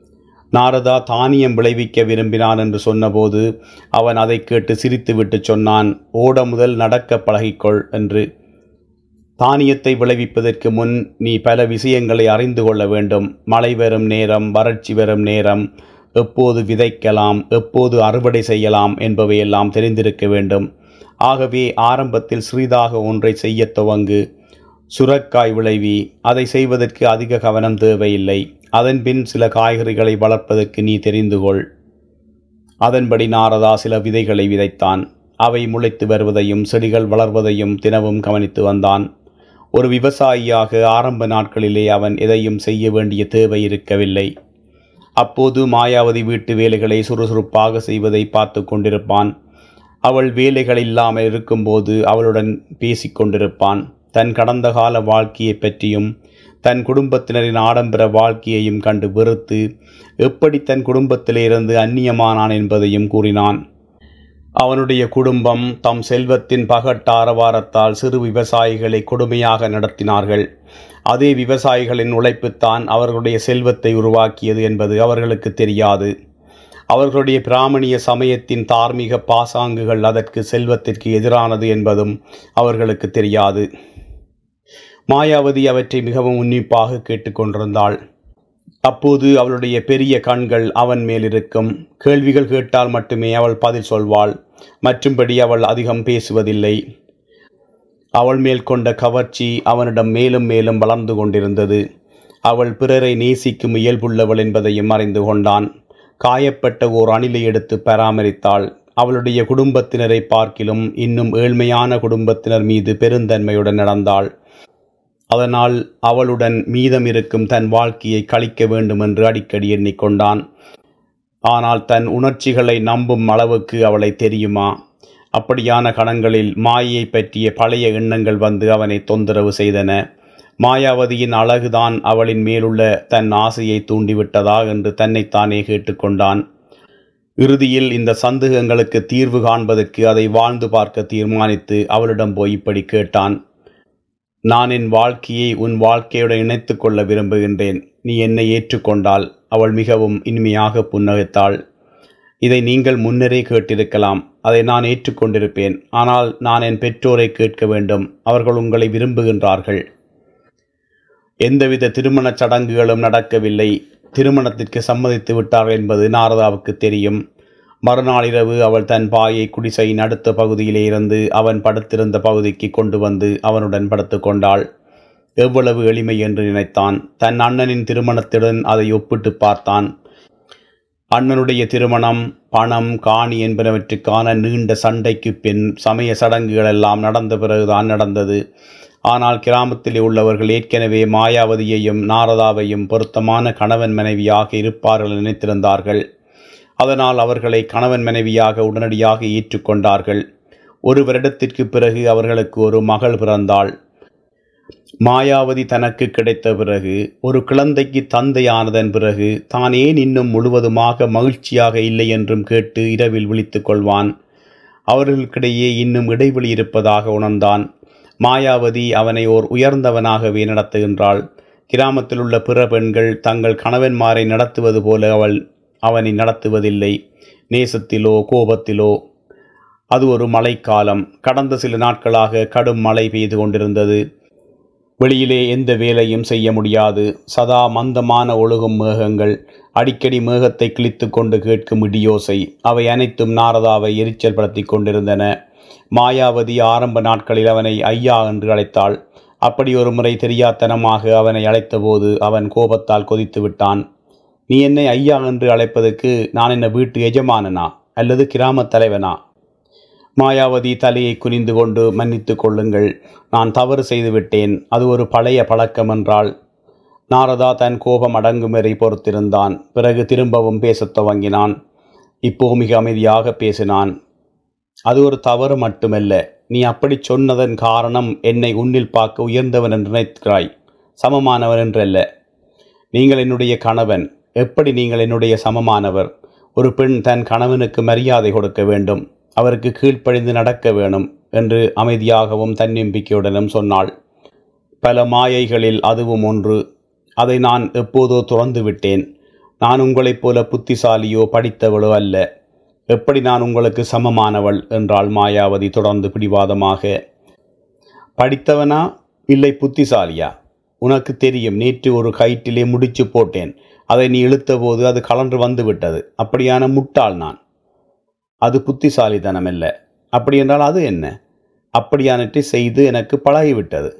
நாரதா தானியம் விளைவிக்க விரும்பினான் என்று சொன்னபோது அவன் அதை கேட்டு சிரித்துவிட்டு சொன்னான் ஓட முதல் நடக்க பழகிக்கொள் என்று தானியத்தை விளைவிப்பதற்கு முன் நீ பல விஷயங்களை அறிந்து கொள்ள வேண்டும் மழை வரும் நேரம் வறட்சி வரும் நேரம் எப்போது விதைக்கலாம் எப்போது அறுவடை செய்யலாம் என்பவையெல்லாம் தெரிந்திருக்க வேண்டும் ஆகவே ஆரம்பத்தில் சிறிதாக ஒன்றை செய்யத் துவங்கு சுரக்காய் விளைவி அதை செய்வதற்கு அதிக கவனம் தேவையில்லை அதன்பின் சில காய்கறிகளை வளர்ப்பதற்கு நீ தெரிந்து கொள் அதன்படி நாரதா சில விதைகளை விதைத்தான் அவை முளைத்து வருவதையும் செடிகள் வளர்வதையும் தினமும் கவனித்து வந்தான் ஒரு விவசாயியாக ஆரம்ப நாட்களிலே அவன் எதையும் செய்ய வேண்டிய தேவை இருக்கவில்லை அப்போது மாயாவதி வீட்டு வேலைகளை சுறுசுறுப்பாக செய்வதை பார்த்து கொண்டிருப்பான் அவள் வேலைகள் இல்லாமல் இருக்கும்போது அவளுடன் பேசிக்கொண்டிருப்பான் தன் கடந்த கால வாழ்க்கையை பற்றியும் தன் குடும்பத்தினரின் ஆடம்பர வாழ்க்கையையும் கண்டு வெறுத்து எப்படி தன் குடும்பத்திலிருந்து அந்நியமானான் என்பதையும் கூறினான் அவனுடைய குடும்பம் தம் செல்வத்தின் பகட்ட ஆரவாரத்தால் சிறு விவசாயிகளை கொடுமையாக நடத்தினார்கள் அதே விவசாயிகளின் உழைப்புத்தான் அவர்களுடைய செல்வத்தை உருவாக்கியது என்பது அவர்களுக்கு தெரியாது அவர்களுடைய பிராமணிய சமயத்தின் தார்மீக பாசாங்குகள் அதற்கு செல்வத்திற்கு எதிரானது என்பதும் அவர்களுக்கு தெரியாது மாயாவதி அவற்றை மிகவும் உன்னிப்பாக கேட்டுக்கொண்டிருந்தாள் அப்போது அவளுடைய பெரிய கண்கள் அவன் மேல் இருக்கும் கேள்விகள் கேட்டால் மட்டுமே அவள் பதில் சொல்வாள் மற்றும்படி அவள் அதிகம் பேசுவதில்லை அவள் மேல் கொண்ட கவர்ச்சி அவனிடம் மேலும் மேலும் வளர்ந்து கொண்டிருந்தது அவள் பிறரை நேசிக்கும் இயல்புள்ளவள் என்பதையும் அறிந்து கொண்டான் காயப்பட்ட ஓர் அணிலை எடுத்து பராமரித்தாள் அவளுடைய குடும்பத்தினரை பார்க்கிலும் இன்னும் ஏழ்மையான குடும்பத்தினர் மீது பெருந்தன்மையுடன் நடந்தாள் அதனால் அவளுடன் மீதம் இருக்கும் தன் வாழ்க்கையை கழிக்க வேண்டும் என்று அடிக்கடி எண்ணிக்கொண்டான் ஆனால் தன் உணர்ச்சிகளை நம்பும் அளவுக்கு அவளை தெரியுமா அப்படியான கணங்களில் மாயை பற்றிய பழைய எண்ணங்கள் வந்து அவனை தொந்தரவு செய்தன மாயாவதியின் அழகுதான் அவளின் மேலுள்ள தன் ஆசையை தூண்டிவிட்டதா என்று தன்னைத்தானே கேட்டுக்கொண்டான் இறுதியில் இந்த சந்தேகங்களுக்கு தீர்வு காண்பதற்கு அதை வாழ்ந்து பார்க்க தீர்மானித்து அவளிடம் போய் இப்படி கேட்டான் நான் என் வாழ்க்கையை உன் வாழ்க்கையுடன் இணைத்து கொள்ள விரும்புகின்றேன் நீ என்னை ஏற்றுக்கொண்டால் அவள் மிகவும் இனிமையாக புன்னகைத்தாள் இதை நீங்கள் முன்னரே கேட்டிருக்கலாம் அதை நான் ஏற்றுக்கொண்டிருப்பேன் ஆனால் நான் என் பெற்றோரை கேட்க வேண்டும் அவர்கள் உங்களை விரும்புகின்றார்கள் எந்தவித திருமணச் சடங்குகளும் நடக்கவில்லை திருமணத்திற்கு சம்மதித்து விட்டார்கள் என்பது நாரதாவுக்கு தெரியும் மறுநாள் இரவு அவள் தன் பாயை குடிசையின் அடுத்த பகுதியிலே இருந்து அவன் படுத்திருந்த பகுதிக்கு கொண்டு வந்து அவனுடன் படுத்து கொண்டாள் எவ்வளவு எளிமை என்று நினைத்தான் தன் அண்ணனின் திருமணத்துடன் அதை ஒப்பிட்டு பார்த்தான் அண்ணனுடைய திருமணம் பணம் காணி என்பனவற்றுக்கான நீண்ட சண்டைக்கு பின் சமய சடங்குகள் எல்லாம் நடந்த பிறகுதான் நடந்தது ஆனால் கிராமத்திலே உள்ளவர்கள் ஏற்கனவே மாயாவதியையும் நாரதாவையும் பொருத்தமான கணவன் மனைவியாக இருப்பார்கள் நினைத்திருந்தார்கள் அதனால் அவர்களை கணவன் மனைவியாக உடனடியாக ஏற்றுக்கொண்டார்கள் ஒரு வருடத்திற்கு பிறகு அவர்களுக்கு ஒரு மகள் பிறந்தாள் மாயாவதி தனக்கு கிடைத்த பிறகு ஒரு குழந்தைக்கு தந்தையானதன் பிறகு தான் ஏன் இன்னும் முழுவதுமாக மகிழ்ச்சியாக இல்லை என்றும் கேட்டு இரவில் விழித்துக் கொள்வான் அவர்களுக்கிடையே இன்னும் இடைவெளி இருப்பதாக உணர்ந்தான் மாயாவதி அவனை ஓர் உயர்ந்தவனாகவே நடத்துகின்றாள் கிராமத்தில் உள்ள பிற பெண்கள் தங்கள் கணவன்மாரை நடத்துவது போல அவள் அவனை நடத்துவதில்லை நேசத்திலோ கோபத்திலோ அது ஒரு மழைக்காலம் கடந்த சில நாட்களாக கடும் மழை பெய்து கொண்டிருந்தது வெளியிலே எந்த வேலையும் செய்ய முடியாது சதா மந்தமான ஒழுகும் மேகங்கள் அடிக்கடி மேகத்தை கிழித்து கொண்டு கேட்கும் இடியோசை அவை அனைத்தும் நாரதாவை எரிச்சல் படுத்தி கொண்டிருந்தன மாயாவதி ஆரம்ப நாட்களில் அவனை ஐயா என்று அழைத்தாள் அப்படி ஒரு முறை தெரியாத்தனமாக அவனை அழைத்தபோது அவன் கோபத்தால் கொதித்து விட்டான் நீ என்னை ஐயா என்று அழைப்பதற்கு நான் என்ன வீட்டு எஜமானனா அல்லது கிராமத் தலைவனா மாயாவதி தலையை குனிந்து கொண்டு மன்னித்து கொள்ளுங்கள் நான் தவறு செய்துவிட்டேன் அது ஒரு பழைய பழக்கம் என்றாள் நாரதா தன் கோபம் அடங்கும் வரை பொறுத்திருந்தான் பிறகு திரும்பவும் பேசத் துவங்கினான் இப்போ மிக அமைதியாக பேசினான் அது ஒரு தவறு மட்டுமல்ல நீ அப்படி சொன்னதன் காரணம் என்னை உன்னில் பார்க்க உயர்ந்தவன் என்று நினைக்கிறாய் சமமானவன் என்றல்ல நீங்கள் என்னுடைய கணவன் எப்படி நீங்கள் என்னுடைய சமமானவர் ஒரு பெண் தன் கணவனுக்கு மரியாதை கொடுக்க வேண்டும் அவருக்கு கீழ்ப்படிந்து நடக்க வேணும் என்று அமைதியாகவும் தன்னம்பிக்கையுடனும் சொன்னாள் பல மாயைகளில் அதுவும் ஒன்று அதை நான் எப்போதோ துறந்து விட்டேன் நான் உங்களைப் போல புத்திசாலியோ படித்தவளோ அல்ல எப்படி நான் உங்களுக்கு சமமானவள் என்றாள் மாயாவதி தொடர்ந்து பிடிவாதமாக படித்தவனா இல்லை புத்திசாலியா உனக்கு தெரியும் நேற்று ஒரு கயிற்றிலே முடிச்சு போட்டேன் அதை நீ இழுத்தபோது அது கலன்று வந்து விட்டது அப்படியான முட்டாள் நான் அது புத்திசாலித்தனம் அல்ல அப்படி என்றால் அது என்ன அப்படியானற்றை செய்து எனக்கு பழகிவிட்டது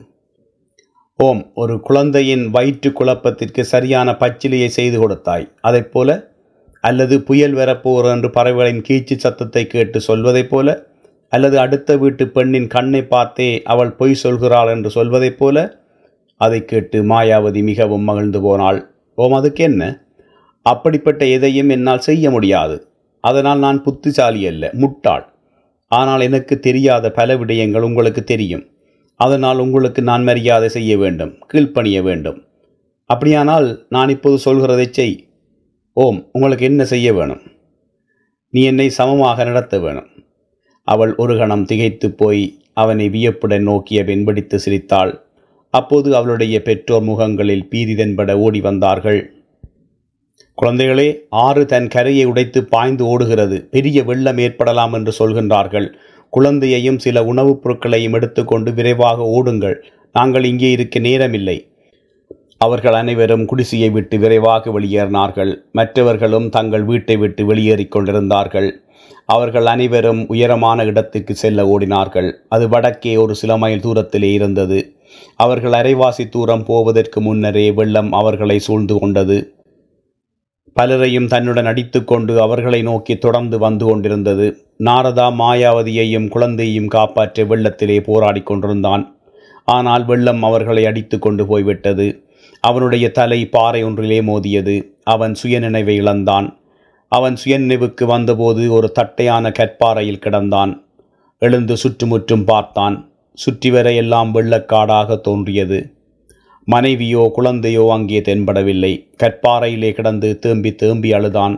ஓம் ஒரு குழந்தையின் வயிற்று குழப்பத்திற்கு சரியான பச்சிலையை செய்து கொடுத்தாய் அதைப் போல அல்லது புயல் வரப்போகிற என்று பறவைகளின் கீச்சு சத்தத்தை கேட்டு சொல்வதைப் போல அல்லது அடுத்த வீட்டு பெண்ணின் கண்ணை பார்த்தே அவள் பொய் சொல்கிறாள் என்று சொல்வதைப் போல அதை கேட்டு மாயாவதி மிகவும் மகிழ்ந்து போனாள் ஓம் அதுக்கு என்ன அப்படிப்பட்ட எதையும் என்னால் செய்ய முடியாது அதனால் நான் புத்திசாலி அல்ல முட்டாள் ஆனால் எனக்கு தெரியாத பல விடயங்கள் உங்களுக்கு தெரியும் அதனால் உங்களுக்கு நான் மரியாதை செய்ய வேண்டும் கீழ்ப்பணிய வேண்டும் அப்படியானால் நான் இப்போது சொல்கிறதை செய் ஓம் உங்களுக்கு என்ன செய்ய வேணும் நீ என்னை சமமாக நடத்த வேணும் அவள் ஒரு கணம் திகைத்து போய் அவனை வியப்புடன் நோக்கிய வெண்படித்து சிரித்தாள் அப்போது அவளுடைய பெற்றோர் முகங்களில் பீதி தென்பட ஓடி வந்தார்கள் குழந்தைகளே ஆறு தன் கரையை உடைத்து பாய்ந்து ஓடுகிறது பெரிய வெள்ளம் ஏற்படலாம் என்று சொல்கின்றார்கள் குழந்தையையும் சில உணவுப் பொருட்களையும் எடுத்துக்கொண்டு விரைவாக ஓடுங்கள் நாங்கள் இங்கே இருக்க நேரமில்லை அவர்கள் அனைவரும் குடிசையை விட்டு விரைவாக வெளியேறினார்கள் மற்றவர்களும் தங்கள் வீட்டை விட்டு வெளியேறிக் கொண்டிருந்தார்கள் அவர்கள் அனைவரும் உயரமான இடத்துக்கு செல்ல ஓடினார்கள் அது வடக்கே ஒரு சில மைல் தூரத்திலே இருந்தது அவர்கள் அரைவாசி தூரம் போவதற்கு முன்னரே வெள்ளம் அவர்களை சூழ்ந்து கொண்டது பலரையும் தன்னுடன் அடித்துக்கொண்டு அவர்களை நோக்கி தொடர்ந்து வந்து கொண்டிருந்தது நாரதா மாயாவதியையும் குழந்தையையும் காப்பாற்ற வெள்ளத்திலே போராடி கொண்டிருந்தான் ஆனால் வெள்ளம் அவர்களை அடித்து கொண்டு போய்விட்டது அவனுடைய தலை பாறை ஒன்றிலே மோதியது அவன் சுயநினைவை இழந்தான் அவன் சுயநினைவுக்கு வந்தபோது ஒரு தட்டையான கற்பாறையில் கிடந்தான் எழுந்து சுற்றுமுற்றும் பார்த்தான் சுற்றி வர எல்லாம் வெள்ளக்காடாக தோன்றியது மனைவியோ குழந்தையோ அங்கே தென்படவில்லை கற்பாறையிலே கிடந்து தேம்பி தேம்பி அழுதான்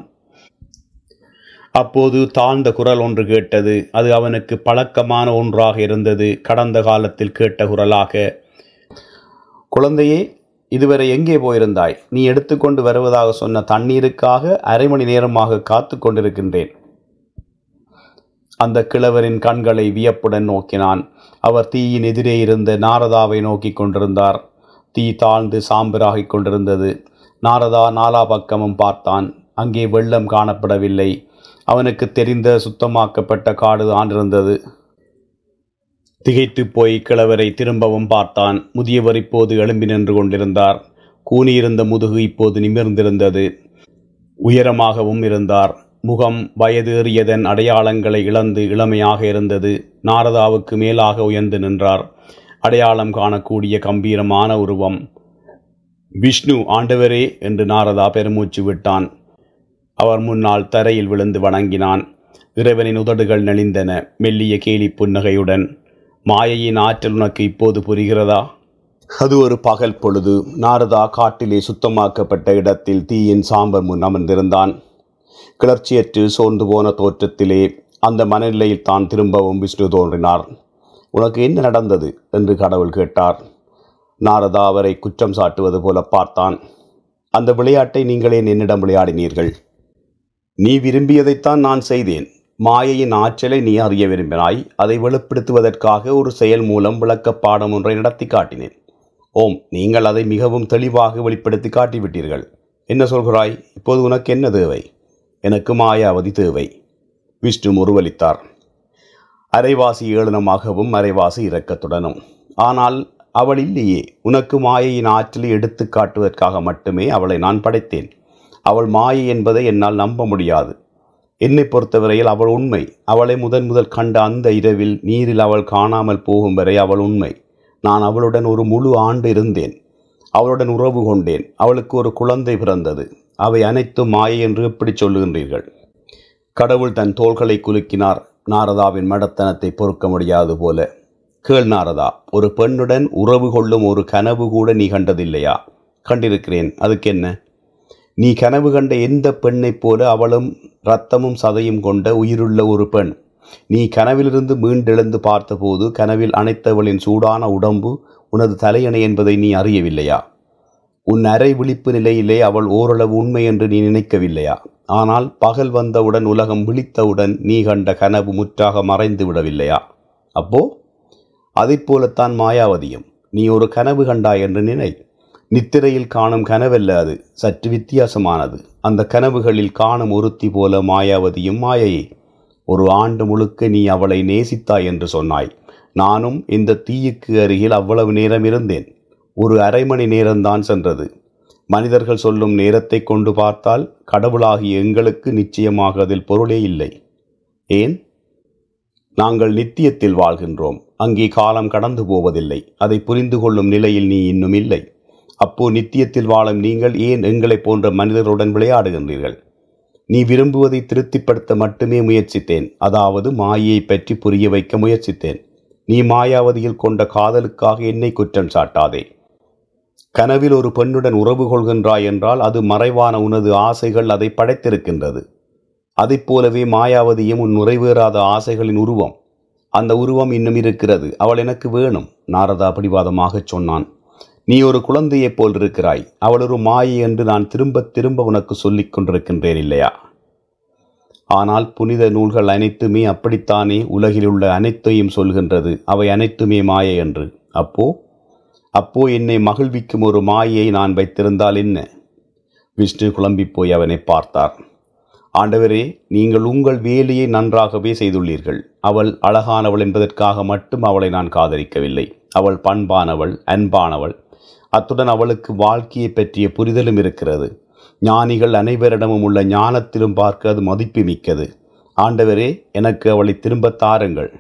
அப்போது தாழ்ந்த குரல் ஒன்று கேட்டது அது அவனுக்கு பழக்கமான ஒன்றாக இருந்தது கடந்த காலத்தில் கேட்ட குரலாக குழந்தையே இதுவரை எங்கே போயிருந்தாய் நீ எடுத்துக்கொண்டு வருவதாக சொன்ன தண்ணீருக்காக அரை மணி நேரமாக காத்து கொண்டிருக்கின்றேன் அந்த கிழவரின் கண்களை வியப்புடன் நோக்கினான் அவர் தீயின் எதிரே இருந்த நாரதாவை நோக்கிக் கொண்டிருந்தார் தீ தாழ்ந்து சாம்பராகிக் கொண்டிருந்தது நாரதா நாலா பக்கமும் பார்த்தான் அங்கே வெள்ளம் காணப்படவில்லை அவனுக்கு தெரிந்த சுத்தமாக்கப்பட்ட காடு தான் இருந்தது திகைத்துப் போய் கிழவரை திரும்பவும் பார்த்தான் முதியவர் இப்போது எழும்பி நின்று கொண்டிருந்தார் கூனியிருந்த முதுகு இப்போது நிமிர்ந்திருந்தது உயரமாகவும் இருந்தார் முகம் வயதேறியதன் அடையாளங்களை இழந்து இளமையாக இருந்தது நாரதாவுக்கு மேலாக உயர்ந்து நின்றார் அடையாளம் காணக்கூடிய கம்பீரமான உருவம் விஷ்ணு ஆண்டவரே என்று நாரதா பெருமூச்சு விட்டான் அவர் முன்னால் தரையில் விழுந்து வணங்கினான் இறைவனின் உதடுகள் நெளிந்தன மெல்லிய கேலி புன்னகையுடன் மாயையின் ஆற்றல் உனக்கு இப்போது புரிகிறதா அது ஒரு பகல் பொழுது நாரதா காட்டிலே சுத்தமாக்கப்பட்ட இடத்தில் தீயின் சாம்பர் முன் அமர்ந்திருந்தான் கிளர்ச்சியற்று சோர்ந்து போன தோற்றத்திலே அந்த மனநிலையில் தான் திரும்பவும் விஷ்ணு தோன்றினார் உனக்கு என்ன நடந்தது என்று கடவுள் கேட்டார் நாரதா அவரை குற்றம் சாட்டுவது போல பார்த்தான் அந்த விளையாட்டை நீங்களே என்னிடம் விளையாடினீர்கள் நீ விரும்பியதைத்தான் நான் செய்தேன் மாயையின் ஆற்றலை நீ அறிய விரும்பினாய் அதை வெளிப்படுத்துவதற்காக ஒரு செயல் மூலம் விளக்கப் பாடம் ஒன்றை நடத்தி காட்டினேன் ஓம் நீங்கள் அதை மிகவும் தெளிவாக வெளிப்படுத்தி காட்டிவிட்டீர்கள் என்ன சொல்கிறாய் இப்போது உனக்கு என்ன தேவை எனக்கு மாயாவதி தேவை விஷ்ணு முருவலித்தார் அரைவாசி ஏளனமாகவும் அரைவாசி இரக்கத்துடனும் ஆனால் அவள் இல்லையே உனக்கு மாயையின் ஆற்றலை எடுத்து காட்டுவதற்காக மட்டுமே அவளை நான் படைத்தேன் அவள் மாயை என்பதை என்னால் நம்ப முடியாது என்னை பொறுத்தவரையில் அவள் உண்மை அவளை முதன் முதல் கண்ட அந்த இரவில் நீரில் அவள் காணாமல் போகும் வரை அவள் உண்மை நான் அவளுடன் ஒரு முழு ஆண்டு இருந்தேன் அவளுடன் உறவு கொண்டேன் அவளுக்கு ஒரு குழந்தை பிறந்தது அவை அனைத்தும் மாயை என்று எப்படி சொல்லுகின்றீர்கள் கடவுள் தன் தோள்களை குலுக்கினார் நாரதாவின் மடத்தனத்தை பொறுக்க முடியாது போல கேள் நாரதா ஒரு பெண்ணுடன் உறவு கொள்ளும் ஒரு கனவு கூட நீ கண்டதில்லையா கண்டிருக்கிறேன் அதுக்கு என்ன நீ கனவு கண்ட எந்த பெண்ணைப் போல அவளும் இரத்தமும் சதையும் கொண்ட உயிருள்ள ஒரு பெண் நீ கனவிலிருந்து மீண்டெழுந்து பார்த்தபோது கனவில் அணைத்தவளின் சூடான உடம்பு உனது தலையணை என்பதை நீ அறியவில்லையா உன் அரை விழிப்பு நிலையிலே அவள் ஓரளவு உண்மை என்று நீ நினைக்கவில்லையா ஆனால் பகல் வந்தவுடன் உலகம் விழித்தவுடன் நீ கண்ட கனவு முற்றாக மறைந்து விடவில்லையா அப்போ அதைப் போலத்தான் மாயாவதியும் நீ ஒரு கனவு கண்டாய் என்று நினை நித்திரையில் காணும் கனவல்ல அது சற்று வித்தியாசமானது அந்த கனவுகளில் காணும் ஒருத்தி போல மாயாவதியும் மாயையே ஒரு ஆண்டு முழுக்க நீ அவளை நேசித்தாய் என்று சொன்னாய் நானும் இந்த தீயுக்கு அருகில் அவ்வளவு நேரம் இருந்தேன் ஒரு அரை மணி நேரம்தான் சென்றது மனிதர்கள் சொல்லும் நேரத்தை கொண்டு பார்த்தால் கடவுளாகிய எங்களுக்கு நிச்சயமாக அதில் பொருளே இல்லை ஏன் நாங்கள் நித்தியத்தில் வாழ்கின்றோம் அங்கே காலம் கடந்து போவதில்லை அதை புரிந்து கொள்ளும் நிலையில் நீ இன்னும் இல்லை அப்போ நித்தியத்தில் வாழும் நீங்கள் ஏன் எங்களைப் போன்ற மனிதருடன் விளையாடுகின்றீர்கள் நீ விரும்புவதை திருப்திப்படுத்த மட்டுமே முயற்சித்தேன் அதாவது மாயையை பற்றி புரிய வைக்க முயற்சித்தேன் நீ மாயாவதியில் கொண்ட காதலுக்காக என்னை குற்றம் சாட்டாதே கனவில் ஒரு பெண்ணுடன் உறவு கொள்கின்றாய் என்றால் அது மறைவான உனது ஆசைகள் அதை படைத்திருக்கின்றது அதைப் போலவே மாயாவதியும் உன் நிறைவேறாத ஆசைகளின் உருவம் அந்த உருவம் இன்னும் இருக்கிறது அவள் எனக்கு வேணும் நாரதா பிடிவாதமாகச் சொன்னான் நீ ஒரு குழந்தையைப் போல் இருக்கிறாய் அவள் ஒரு மாயை என்று நான் திரும்ப திரும்ப உனக்கு சொல்லிக் கொண்டிருக்கின்றேன் இல்லையா ஆனால் புனித நூல்கள் அனைத்துமே அப்படித்தானே உலகில் உள்ள அனைத்தையும் சொல்கின்றது அவை அனைத்துமே மாயை என்று அப்போ அப்போ என்னை மகிழ்விக்கும் ஒரு மாயை நான் வைத்திருந்தால் என்ன விஷ்ணு குழம்பிப் போய் அவனை பார்த்தார் ஆண்டவரே நீங்கள் உங்கள் வேலையை நன்றாகவே செய்துள்ளீர்கள் அவள் அழகானவள் என்பதற்காக மட்டும் அவளை நான் காதலிக்கவில்லை அவள் பண்பானவள் அன்பானவள் அத்துடன் அவளுக்கு வாழ்க்கையை பற்றிய புரிதலும் இருக்கிறது ஞானிகள் அனைவரிடமும் உள்ள ஞானத்திலும் பார்க்க அது மதிப்பு மிக்கது ஆண்டவரே எனக்கு அவளை திரும்பத் தாருங்கள்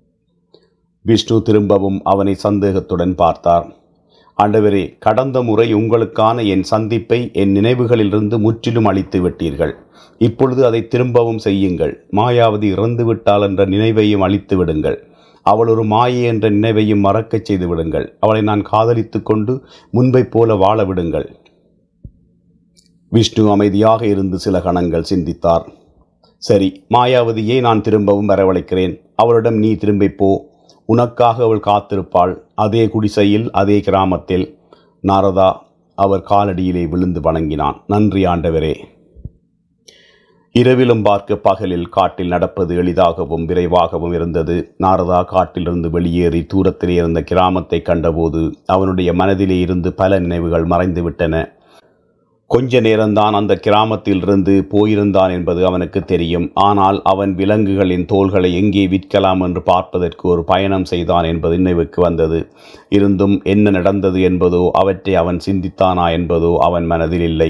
விஷ்ணு திரும்பவும் அவனை சந்தேகத்துடன் பார்த்தார் ஆண்டவரே கடந்த முறை உங்களுக்கான என் சந்திப்பை என் நினைவுகளிலிருந்து முற்றிலும் அழித்து விட்டீர்கள் இப்பொழுது அதை திரும்பவும் செய்யுங்கள் மாயாவதி இறந்து விட்டாள் என்ற நினைவையும் அழித்து விடுங்கள் அவள் ஒரு மாயை என்ற நினைவையும் மறக்கச் செய்து விடுங்கள் அவளை நான் காதலித்துக் கொண்டு முன்பைப் போல வாழ விடுங்கள் விஷ்ணு அமைதியாக இருந்து சில கணங்கள் சிந்தித்தார் சரி மாயாவதியை நான் திரும்பவும் வரவழைக்கிறேன் அவளிடம் நீ திரும்பிப் போ உனக்காக அவள் காத்திருப்பாள் அதே குடிசையில் அதே கிராமத்தில் நாரதா அவர் காலடியிலே விழுந்து வணங்கினான் நன்றி ஆண்டவரே இரவிலும் பார்க்க பகலில் காட்டில் நடப்பது எளிதாகவும் விரைவாகவும் இருந்தது நாரதா காட்டிலிருந்து வெளியேறி தூரத்திலே இருந்த கிராமத்தை கண்டபோது அவனுடைய மனதிலே இருந்து பல நினைவுகள் மறைந்துவிட்டன கொஞ்ச நேரம்தான் அந்த கிராமத்திலிருந்து போயிருந்தான் என்பது அவனுக்கு தெரியும் ஆனால் அவன் விலங்குகளின் தோள்களை எங்கே விற்கலாம் என்று பார்ப்பதற்கு ஒரு பயணம் செய்தான் என்பது நினைவுக்கு வந்தது இருந்தும் என்ன நடந்தது என்பதோ அவற்றை அவன் சிந்தித்தானா என்பதோ அவன் மனதில் இல்லை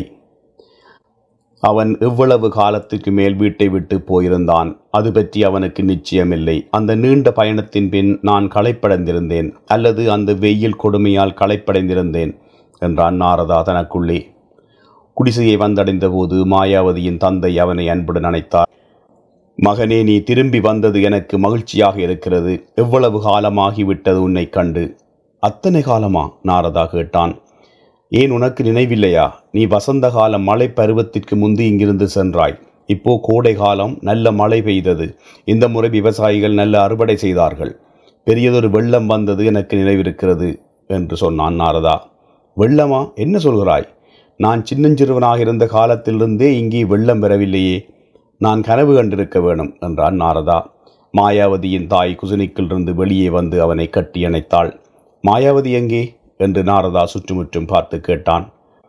அவன் எவ்வளவு காலத்துக்கு மேல் வீட்டை விட்டு போயிருந்தான் அது பற்றி அவனுக்கு நிச்சயமில்லை அந்த நீண்ட பயணத்தின் பின் நான் களைப்படைந்திருந்தேன் அல்லது அந்த வெயில் கொடுமையால் களைப்படைந்திருந்தேன் என்றான் நாரதா தனக்குள்ளே குடிசையை வந்தடைந்த போது மாயாவதியின் தந்தை அவனை அன்புடன் அணைத்தார் மகனே நீ திரும்பி வந்தது எனக்கு மகிழ்ச்சியாக இருக்கிறது எவ்வளவு காலமாகிவிட்டது உன்னை கண்டு அத்தனை காலமா நாரதா கேட்டான் ஏன் உனக்கு நினைவில்லையா நீ வசந்த கால மழை பருவத்திற்கு முந்தி இங்கிருந்து சென்றாய் இப்போ கோடை காலம் நல்ல மழை பெய்தது இந்த முறை விவசாயிகள் நல்ல அறுவடை செய்தார்கள் பெரியதொரு வெள்ளம் வந்தது எனக்கு நினைவிருக்கிறது என்று சொன்னான் நாரதா வெள்ளமா என்ன சொல்கிறாய் நான் சின்னஞ்சிறுவனாக இருந்த காலத்திலிருந்தே இங்கே வெள்ளம் வரவில்லையே நான் கனவு கண்டிருக்க வேணும் என்றான் நாரதா மாயாவதியின் தாய் குசுனிக்கிலிருந்து வெளியே வந்து அவனை கட்டி அணைத்தாள் மாயாவதி எங்கே என்று நாரதா சுற்றுமுற்றும் பார்த்து கேட்டான்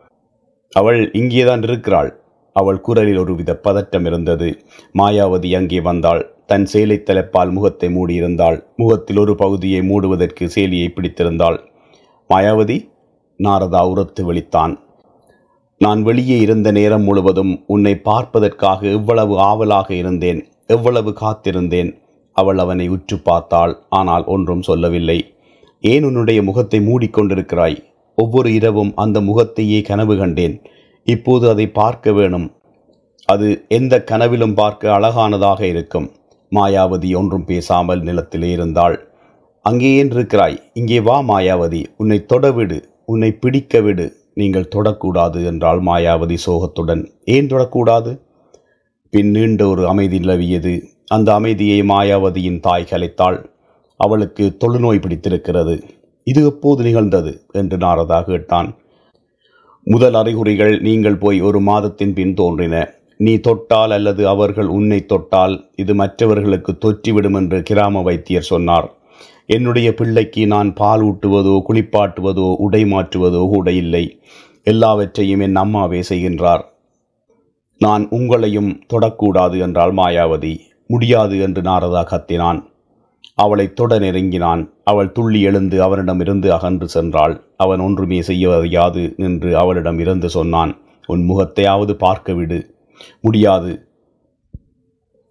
அவள் இங்கேதான் இருக்கிறாள் அவள் குரலில் ஒருவித பதட்டம் இருந்தது மாயாவதி அங்கே வந்தாள் தன் சேலை தலைப்பால் முகத்தை மூடியிருந்தாள் முகத்தில் ஒரு பகுதியை மூடுவதற்கு சேலியை பிடித்திருந்தாள் மாயாவதி நாரதா உரத்து விழித்தான் நான் வெளியே இருந்த நேரம் முழுவதும் உன்னை பார்ப்பதற்காக எவ்வளவு ஆவலாக இருந்தேன் எவ்வளவு காத்திருந்தேன் அவள் அவனை உற்று பார்த்தாள் ஆனால் ஒன்றும் சொல்லவில்லை ஏன் உன்னுடைய முகத்தை மூடிக்கொண்டிருக்கிறாய் ஒவ்வொரு இரவும் அந்த முகத்தையே கனவு கண்டேன் இப்போது அதை பார்க்க வேணும் அது எந்த கனவிலும் பார்க்க அழகானதாக இருக்கும் மாயாவதி ஒன்றும் பேசாமல் நிலத்திலே இருந்தாள் அங்கே ஏன் இருக்கிறாய் இங்கே வா மாயாவதி உன்னை தொடவிடு உன்னை பிடிக்க விடு நீங்கள் தொடக்கூடாது என்றாள் மாயாவதி சோகத்துடன் ஏன் தொடக்கூடாது பின் நீண்ட ஒரு அமைதி நிலவியது அந்த அமைதியை மாயாவதியின் தாய் கலைத்தாள் அவளுக்கு தொழுநோய் பிடித்திருக்கிறது இது எப்போது நிகழ்ந்தது என்று நாரதா கேட்டான் முதல் அறிகுறிகள் நீங்கள் போய் ஒரு மாதத்தின் பின் தோன்றின நீ தொட்டால் அல்லது அவர்கள் உன்னை தொட்டால் இது மற்றவர்களுக்கு தொற்றிவிடும் என்று கிராம வைத்தியர் சொன்னார் என்னுடைய பிள்ளைக்கு நான் பால் ஊட்டுவதோ குளிப்பாட்டுவதோ உடை மாற்றுவதோ கூட இல்லை எல்லாவற்றையும் என் அம்மாவே செய்கின்றார் நான் உங்களையும் தொடக்கூடாது என்றாள் மாயாவதி முடியாது என்று நாரதா கத்தினான் அவளை தொட நெருங்கினான் அவள் துள்ளி எழுந்து அவனிடமிருந்து அகன்று சென்றாள் அவன் ஒன்றுமே செய்யாது என்று அவளிடம் இருந்து சொன்னான் உன் முகத்தையாவது பார்க்க விடு முடியாது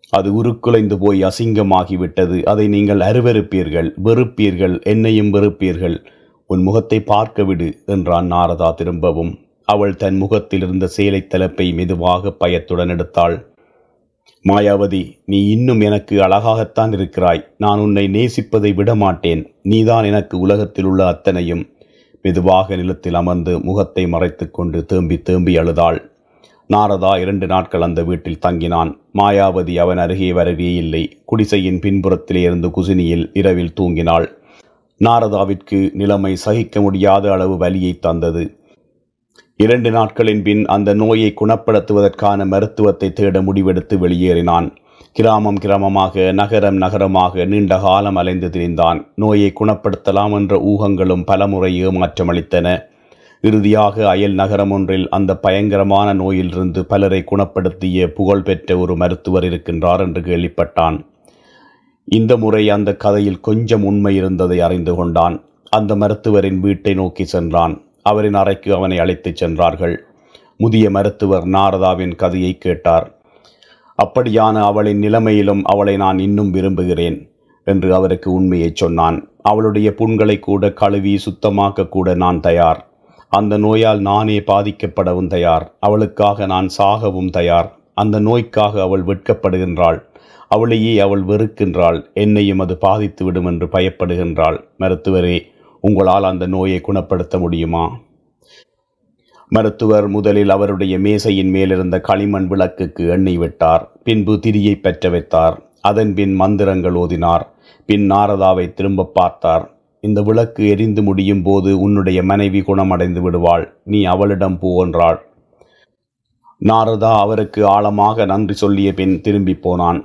அது உருக்குலைந்து போய் அசிங்கமாகிவிட்டது அதை நீங்கள் அருவருப்பீர்கள் வெறுப்பீர்கள் என்னையும் வெறுப்பீர்கள் உன் முகத்தை பார்க்க விடு என்றான் நாரதா திரும்பவும் அவள் தன் முகத்தில் இருந்த சேலை தலைப்பை மெதுவாக பயத்துடன் எடுத்தாள் மாயாவதி நீ இன்னும் எனக்கு அழகாகத்தான் இருக்கிறாய் நான் உன்னை நேசிப்பதை விடமாட்டேன் நீதான் எனக்கு உலகத்தில் உள்ள அத்தனையும் மெதுவாக நிலத்தில் அமர்ந்து முகத்தை மறைத்துக் கொண்டு தேம்பி தேம்பி அழுதாள் நாரதா இரண்டு நாட்கள் அந்த வீட்டில் தங்கினான் மாயாவதி அவன் அருகே வரவே இல்லை குடிசையின் பின்புறத்திலே இருந்து குசினியில் இரவில் தூங்கினாள் நாரதாவிற்கு நிலைமை சகிக்க முடியாத அளவு வலியை தந்தது இரண்டு நாட்களின் பின் அந்த நோயை குணப்படுத்துவதற்கான மருத்துவத்தை தேட முடிவெடுத்து வெளியேறினான் கிராமம் கிராமமாக நகரம் நகரமாக நீண்ட காலம் அலைந்து திரிந்தான் நோயை குணப்படுத்தலாம் என்ற ஊகங்களும் பலமுறை ஏமாற்றமளித்தன இறுதியாக அயல் நகரம் ஒன்றில் அந்த பயங்கரமான நோயிலிருந்து பலரை குணப்படுத்திய புகழ்பெற்ற ஒரு மருத்துவர் இருக்கின்றார் என்று கேள்விப்பட்டான் இந்த முறை அந்த கதையில் கொஞ்சம் உண்மை இருந்ததை அறிந்து கொண்டான் அந்த மருத்துவரின் வீட்டை நோக்கி சென்றான் அவரின் அறைக்கு அவனை அழைத்துச் சென்றார்கள் முதிய மருத்துவர் நாரதாவின் கதையை கேட்டார் அப்படியான அவளின் நிலைமையிலும் அவளை நான் இன்னும் விரும்புகிறேன் என்று அவருக்கு உண்மையைச் சொன்னான் அவளுடைய புண்களை கூட கழுவி சுத்தமாக்க கூட நான் தயார் அந்த நோயால் நானே பாதிக்கப்படவும் தயார் அவளுக்காக நான் சாகவும் தயார் அந்த நோய்க்காக அவள் வெட்கப்படுகின்றாள் அவளையே அவள் வெறுக்கின்றாள் என்னையும் அது பாதித்து விடும் என்று பயப்படுகின்றாள் மருத்துவரே உங்களால் அந்த நோயை குணப்படுத்த முடியுமா மருத்துவர் முதலில் அவருடைய மேசையின் மேலிருந்த களிமண் விளக்குக்கு எண்ணெய் விட்டார் பின்பு திரியை பெற்ற வைத்தார் அதன் பின் மந்திரங்கள் ஓதினார் பின் நாரதாவை திரும்ப பார்த்தார் இந்த விளக்கு எரிந்து முடியும் போது உன்னுடைய மனைவி குணமடைந்து விடுவாள் நீ அவளிடம் போ என்றாள் நாரதா அவருக்கு ஆழமாக நன்றி சொல்லிய பின் திரும்பி போனான்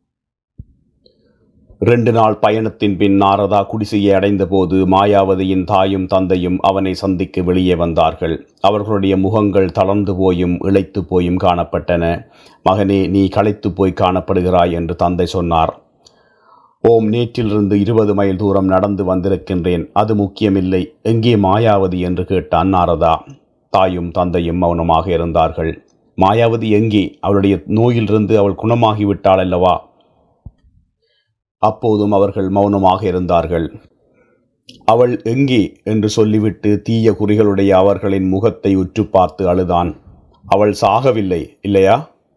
ரெண்டு நாள் பயணத்தின் பின் நாரதா குடிசையை அடைந்தபோது மாயாவதியின் தாயும் தந்தையும் அவனை சந்திக்க வெளியே வந்தார்கள் அவர்களுடைய முகங்கள் தளர்ந்து போயும் இளைத்து போயும் காணப்பட்டன மகனே நீ களைத்து போய் காணப்படுகிறாய் என்று தந்தை சொன்னார் ஓம் நேற்றிலிருந்து இருபது மைல் தூரம் நடந்து வந்திருக்கின்றேன் அது முக்கியமில்லை எங்கே மாயாவதி என்று கேட்டான் நாரதா தாயும் தந்தையும் மௌனமாக இருந்தார்கள் மாயாவதி எங்கே அவளுடைய நோயிலிருந்து அவள் குணமாகிவிட்டாள் அல்லவா அப்போதும் அவர்கள் மௌனமாக இருந்தார்கள் அவள் எங்கே என்று சொல்லிவிட்டு தீய குறிகளுடைய அவர்களின் முகத்தை உற்று பார்த்து அழுதான் அவள் சாகவில்லை இல்லையா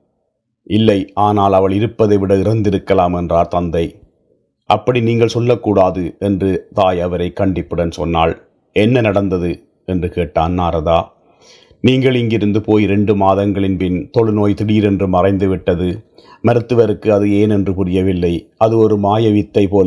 இல்லை ஆனால் அவள் இருப்பதை விட இறந்திருக்கலாம் என்றார் தந்தை அப்படி நீங்கள் சொல்லக்கூடாது என்று தாய் அவரை கண்டிப்புடன் சொன்னாள் என்ன நடந்தது என்று கேட்டான் நாரதா நீங்கள் இங்கிருந்து போய் இரண்டு மாதங்களின் பின் தொழுநோய் திடீரென்று மறைந்து விட்டது மருத்துவருக்கு அது ஏன் என்று புரியவில்லை அது ஒரு மாய வித்தை போல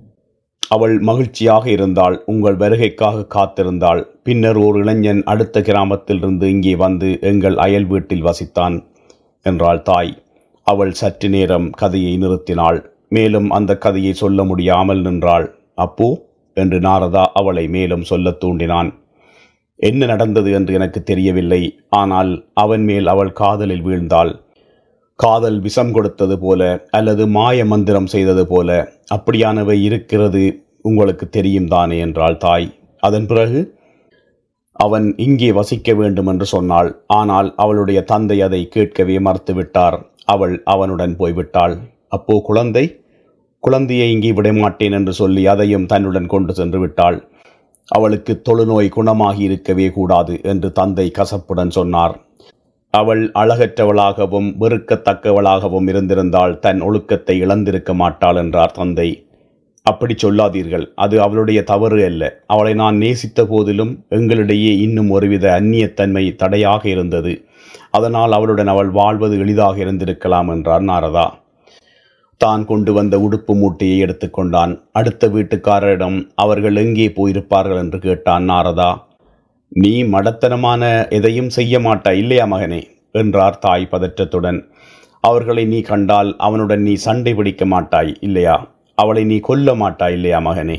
அவள் மகிழ்ச்சியாக இருந்தாள் உங்கள் வருகைக்காக காத்திருந்தாள் பின்னர் ஒரு இளைஞன் அடுத்த கிராமத்திலிருந்து இங்கே வந்து எங்கள் அயல் வீட்டில் வசித்தான் என்றாள் தாய் அவள் சற்று நேரம் கதையை நிறுத்தினாள் மேலும் அந்த கதையை சொல்ல முடியாமல் நின்றாள் அப்போ என்று நாரதா அவளை மேலும் சொல்லத் தூண்டினான் என்ன நடந்தது என்று எனக்கு தெரியவில்லை ஆனால் அவன் மேல் அவள் காதலில் வீழ்ந்தாள் காதல் விஷம் கொடுத்தது போல அல்லது மாய மந்திரம் செய்தது போல அப்படியானவை இருக்கிறது உங்களுக்கு தெரியும் தானே என்றாள் தாய் அதன் பிறகு அவன் இங்கே வசிக்க வேண்டும் என்று சொன்னாள் ஆனால் அவளுடைய தந்தை அதை கேட்கவே மறுத்துவிட்டார் அவள் அவனுடன் போய்விட்டாள் அப்போ குழந்தை குழந்தையை இங்கே விடமாட்டேன் என்று சொல்லி அதையும் தன்னுடன் கொண்டு சென்று விட்டாள் அவளுக்கு தொழுநோய் குணமாகி இருக்கவே கூடாது என்று தந்தை கசப்புடன் சொன்னார் அவள் அழகற்றவளாகவும் வெறுக்கத்தக்கவளாகவும் இருந்திருந்தால் தன் ஒழுக்கத்தை இழந்திருக்க மாட்டாள் என்றார் தந்தை அப்படி சொல்லாதீர்கள் அது அவளுடைய தவறு அல்ல அவளை நான் நேசித்த போதிலும் எங்களிடையே இன்னும் ஒருவித அந்நியத்தன்மை தடையாக இருந்தது அதனால் அவளுடன் அவள் வாழ்வது எளிதாக இருந்திருக்கலாம் என்றார் நாரதா தான் கொண்டு வந்த உடுப்பு மூட்டையை எடுத்துக்கொண்டான் அடுத்த வீட்டுக்காரரிடம் அவர்கள் எங்கே போயிருப்பார்கள் என்று கேட்டான் நாரதா நீ மடத்தனமான எதையும் செய்ய மாட்டாய் இல்லையா மகனே என்றார் தாய் பதற்றத்துடன் அவர்களை நீ கண்டால் அவனுடன் நீ சண்டை பிடிக்க மாட்டாய் இல்லையா அவளை நீ கொல்ல மாட்டாய் இல்லையா மகனே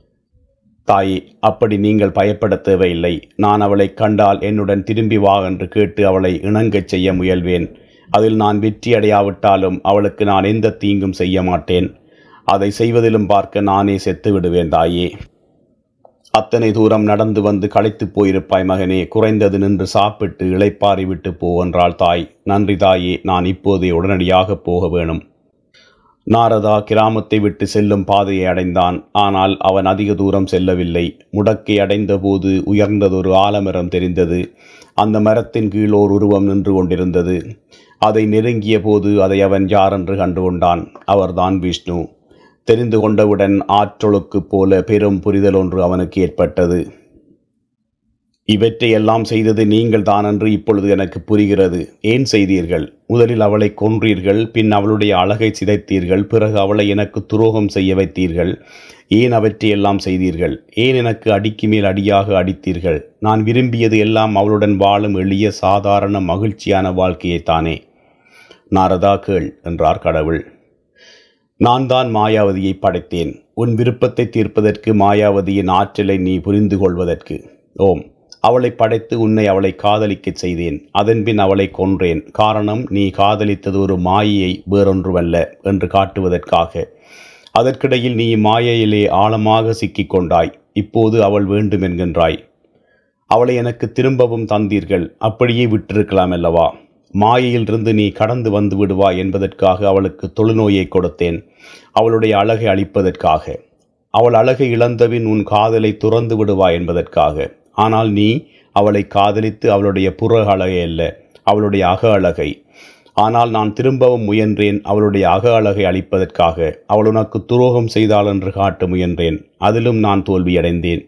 தாயே அப்படி நீங்கள் பயப்பட தேவையில்லை நான் அவளை கண்டால் என்னுடன் திரும்பி வா என்று கேட்டு அவளை இணங்கச் செய்ய முயல்வேன் அதில் நான் வெற்றி அடையாவிட்டாலும் அவளுக்கு நான் எந்த தீங்கும் செய்ய மாட்டேன் அதை செய்வதிலும் பார்க்க நானே செத்து விடுவேன் தாயே அத்தனை தூரம் நடந்து வந்து களைத்துப் போயிருப்பாய் மகனே குறைந்தது நின்று சாப்பிட்டு இளைப்பாரி விட்டு போ என்றாள் தாய் நன்றி தாயே நான் இப்போதே உடனடியாக போக வேணும் நாரதா கிராமத்தை விட்டு செல்லும் பாதையை அடைந்தான் ஆனால் அவன் அதிக தூரம் செல்லவில்லை முடக்கை அடைந்தபோது உயர்ந்ததொரு ஆலமரம் தெரிந்தது அந்த மரத்தின் கீழ் ஓர் உருவம் நின்று கொண்டிருந்தது அதை நெருங்கிய போது அதை அவன் யாரென்று கண்டுகொண்டான் அவர்தான் விஷ்ணு தெரிந்து கொண்டவுடன் ஆற்றொழுக்குப் போல பெரும் புரிதல் ஒன்று அவனுக்கு ஏற்பட்டது இவற்றையெல்லாம் செய்தது நீங்கள் தானென்று இப்பொழுது எனக்கு புரிகிறது ஏன் செய்தீர்கள் முதலில் அவளை கொன்றீர்கள் பின் அவளுடைய அழகை சிதைத்தீர்கள் பிறகு அவளை எனக்கு துரோகம் செய்ய வைத்தீர்கள் ஏன் அவற்றையெல்லாம் செய்தீர்கள் ஏன் எனக்கு அடிக்கு மேல் அடியாக அடித்தீர்கள் நான் விரும்பியது எல்லாம் அவளுடன் வாழும் எளிய சாதாரண மகிழ்ச்சியான வாழ்க்கையைத்தானே நாரதா கேள் என்றார் கடவுள் நான் தான் மாயாவதியை படைத்தேன் உன் விருப்பத்தை தீர்ப்பதற்கு மாயாவதியின் ஆற்றலை நீ புரிந்து கொள்வதற்கு ஓம் அவளை படைத்து உன்னை அவளை காதலிக்கச் செய்தேன் அதன்பின் அவளை கொன்றேன் காரணம் நீ காதலித்தது ஒரு மாயையை வேறொன்றுமல்ல என்று காட்டுவதற்காக அதற்கிடையில் நீ மாயையிலே ஆழமாக சிக்கிக் கொண்டாய் இப்போது அவள் வேண்டும் என்கின்றாய் அவளை எனக்கு திரும்பவும் தந்தீர்கள் அப்படியே விட்டிருக்கலாம் அல்லவா மாயையிலிருந்து நீ கடந்து வந்து விடுவாய் என்பதற்காக அவளுக்கு தொழுநோயை கொடுத்தேன் அவளுடைய அழகை அளிப்பதற்காக அவள் அழகை இழந்தபின் உன் காதலை துறந்து விடுவாய் என்பதற்காக ஆனால் நீ அவளை காதலித்து அவளுடைய புற அழகை அல்ல அவளுடைய அக அழகை ஆனால் நான் திரும்பவும் முயன்றேன் அவளுடைய அக அழகை அளிப்பதற்காக அவள் உனக்கு துரோகம் செய்தாள் என்று காட்ட முயன்றேன் அதிலும் நான் தோல்வியடைந்தேன்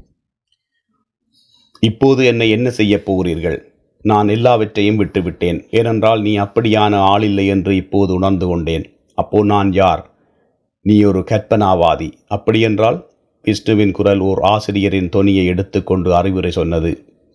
இப்போது என்னை என்ன செய்யப் போகிறீர்கள் நான் எல்லாவற்றையும் விட்டுவிட்டேன் ஏனென்றால் நீ அப்படியான ஆளில்லை என்று இப்போது உணர்ந்து கொண்டேன் அப்போ நான் யார் நீ ஒரு கற்பனாவாதி அப்படியென்றால் விஷ்ணுவின் குரல் ஓர் ஆசிரியரின் தொனியை எடுத்துக்கொண்டு அறிவுரை சொன்னது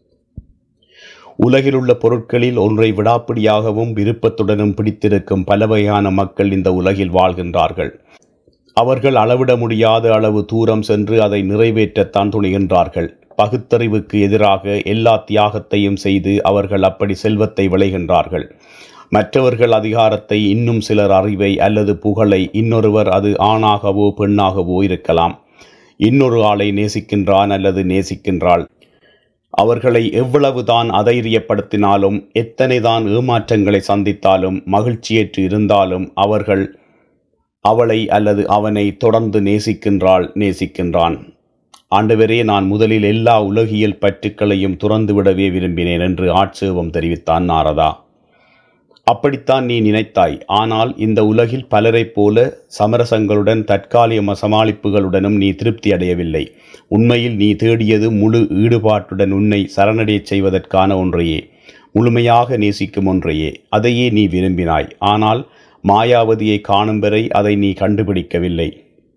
உலகிலுள்ள பொருட்களில் ஒன்றை விடாப்பிடியாகவும் விருப்பத்துடனும் பிடித்திருக்கும் பல வகையான மக்கள் இந்த உலகில் வாழ்கின்றார்கள் அவர்கள் அளவிட முடியாத அளவு தூரம் சென்று அதை நிறைவேற்றத்தான் துணிகின்றார்கள் பகுத்தறிவுக்கு எதிராக எல்லா தியாகத்தையும் செய்து அவர்கள் அப்படி செல்வத்தை விளைகின்றார்கள் மற்றவர்கள் அதிகாரத்தை இன்னும் சிலர் அறிவை அல்லது புகழை இன்னொருவர் அது ஆணாகவோ பெண்ணாகவோ இருக்கலாம் இன்னொரு ஆளை நேசிக்கின்றான் அல்லது நேசிக்கின்றாள் அவர்களை எவ்வளவுதான் அதைரியப்படுத்தினாலும் எத்தனைதான் ஏமாற்றங்களை சந்தித்தாலும் மகிழ்ச்சியற்று இருந்தாலும் அவர்கள் அவளை அல்லது அவனை தொடர்ந்து நேசிக்கின்றாள் நேசிக்கின்றான் ஆண்டவரே நான் முதலில் எல்லா உலகியல் பற்றுக்களையும் துறந்துவிடவே விரும்பினேன் என்று ஆட்சேபம் தெரிவித்தான் நாரதா அப்படித்தான் நீ நினைத்தாய் ஆனால் இந்த உலகில் பலரைப் போல சமரசங்களுடன் தற்காலிக சமாளிப்புகளுடனும் நீ திருப்தி அடையவில்லை உண்மையில் நீ தேடியது முழு ஈடுபாட்டுடன் உன்னை சரணடையச் செய்வதற்கான ஒன்றையே முழுமையாக நேசிக்கும் ஒன்றையே அதையே நீ விரும்பினாய் ஆனால் மாயாவதியை காணும் வரை அதை நீ கண்டுபிடிக்கவில்லை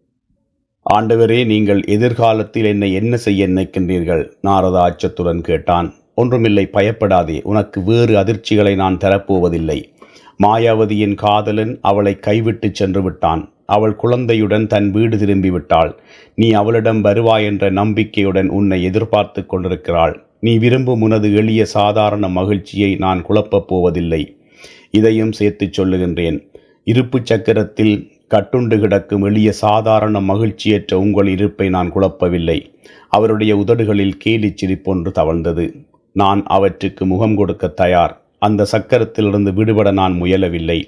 ஆண்டவரே நீங்கள் எதிர்காலத்தில் என்னை என்ன செய்ய நினைக்கின்றீர்கள் நாரதா அச்சத்துடன் கேட்டான் ஒன்றுமில்லை பயப்படாதே உனக்கு வேறு அதிர்ச்சிகளை நான் தரப்போவதில்லை மாயாவதியின் காதலன் அவளை கைவிட்டுச் சென்று விட்டான் அவள் குழந்தையுடன் தன் வீடு திரும்பிவிட்டாள் நீ அவளிடம் வருவாய் என்ற நம்பிக்கையுடன் உன்னை எதிர்பார்த்து கொண்டிருக்கிறாள் நீ விரும்பும் உனது எளிய சாதாரண மகிழ்ச்சியை நான் குழப்பப் போவதில்லை இதையும் சேர்த்துச் சொல்லுகின்றேன் இருப்புச் சக்கரத்தில் கட்டுண்டு கிடக்கும் எளிய சாதாரண மகிழ்ச்சியற்ற உங்கள் இருப்பை நான் குழப்பவில்லை அவருடைய உதடுகளில் கேலிச் சிரிப்பொன்று தவழ்ந்தது நான் அவற்றுக்கு முகம் கொடுக்க தயார் அந்த சக்கரத்திலிருந்து விடுபட நான் முயலவில்லை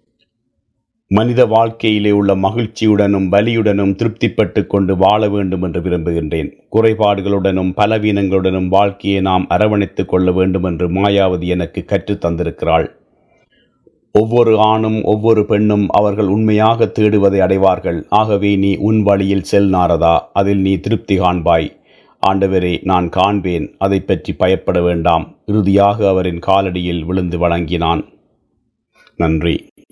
மனித வாழ்க்கையிலே உள்ள மகிழ்ச்சியுடனும் வலியுடனும் திருப்திப்பட்டு கொண்டு வாழ வேண்டும் என்று விரும்புகின்றேன் குறைபாடுகளுடனும் பலவீனங்களுடனும் வாழ்க்கையை நாம் அரவணைத்துக் கொள்ள வேண்டும் என்று மாயாவதி எனக்கு கற்றுத் தந்திருக்கிறாள் ஒவ்வொரு ஆணும் ஒவ்வொரு பெண்ணும் அவர்கள் உண்மையாக தேடுவதை அடைவார்கள் ஆகவே நீ உன் வழியில் செல் நாரதா அதில் நீ திருப்தி காண்பாய் ஆண்டவரே நான் காண்பேன் அதை பற்றி பயப்பட வேண்டாம் இறுதியாக அவரின் காலடியில் விழுந்து வணங்கினான் நன்றி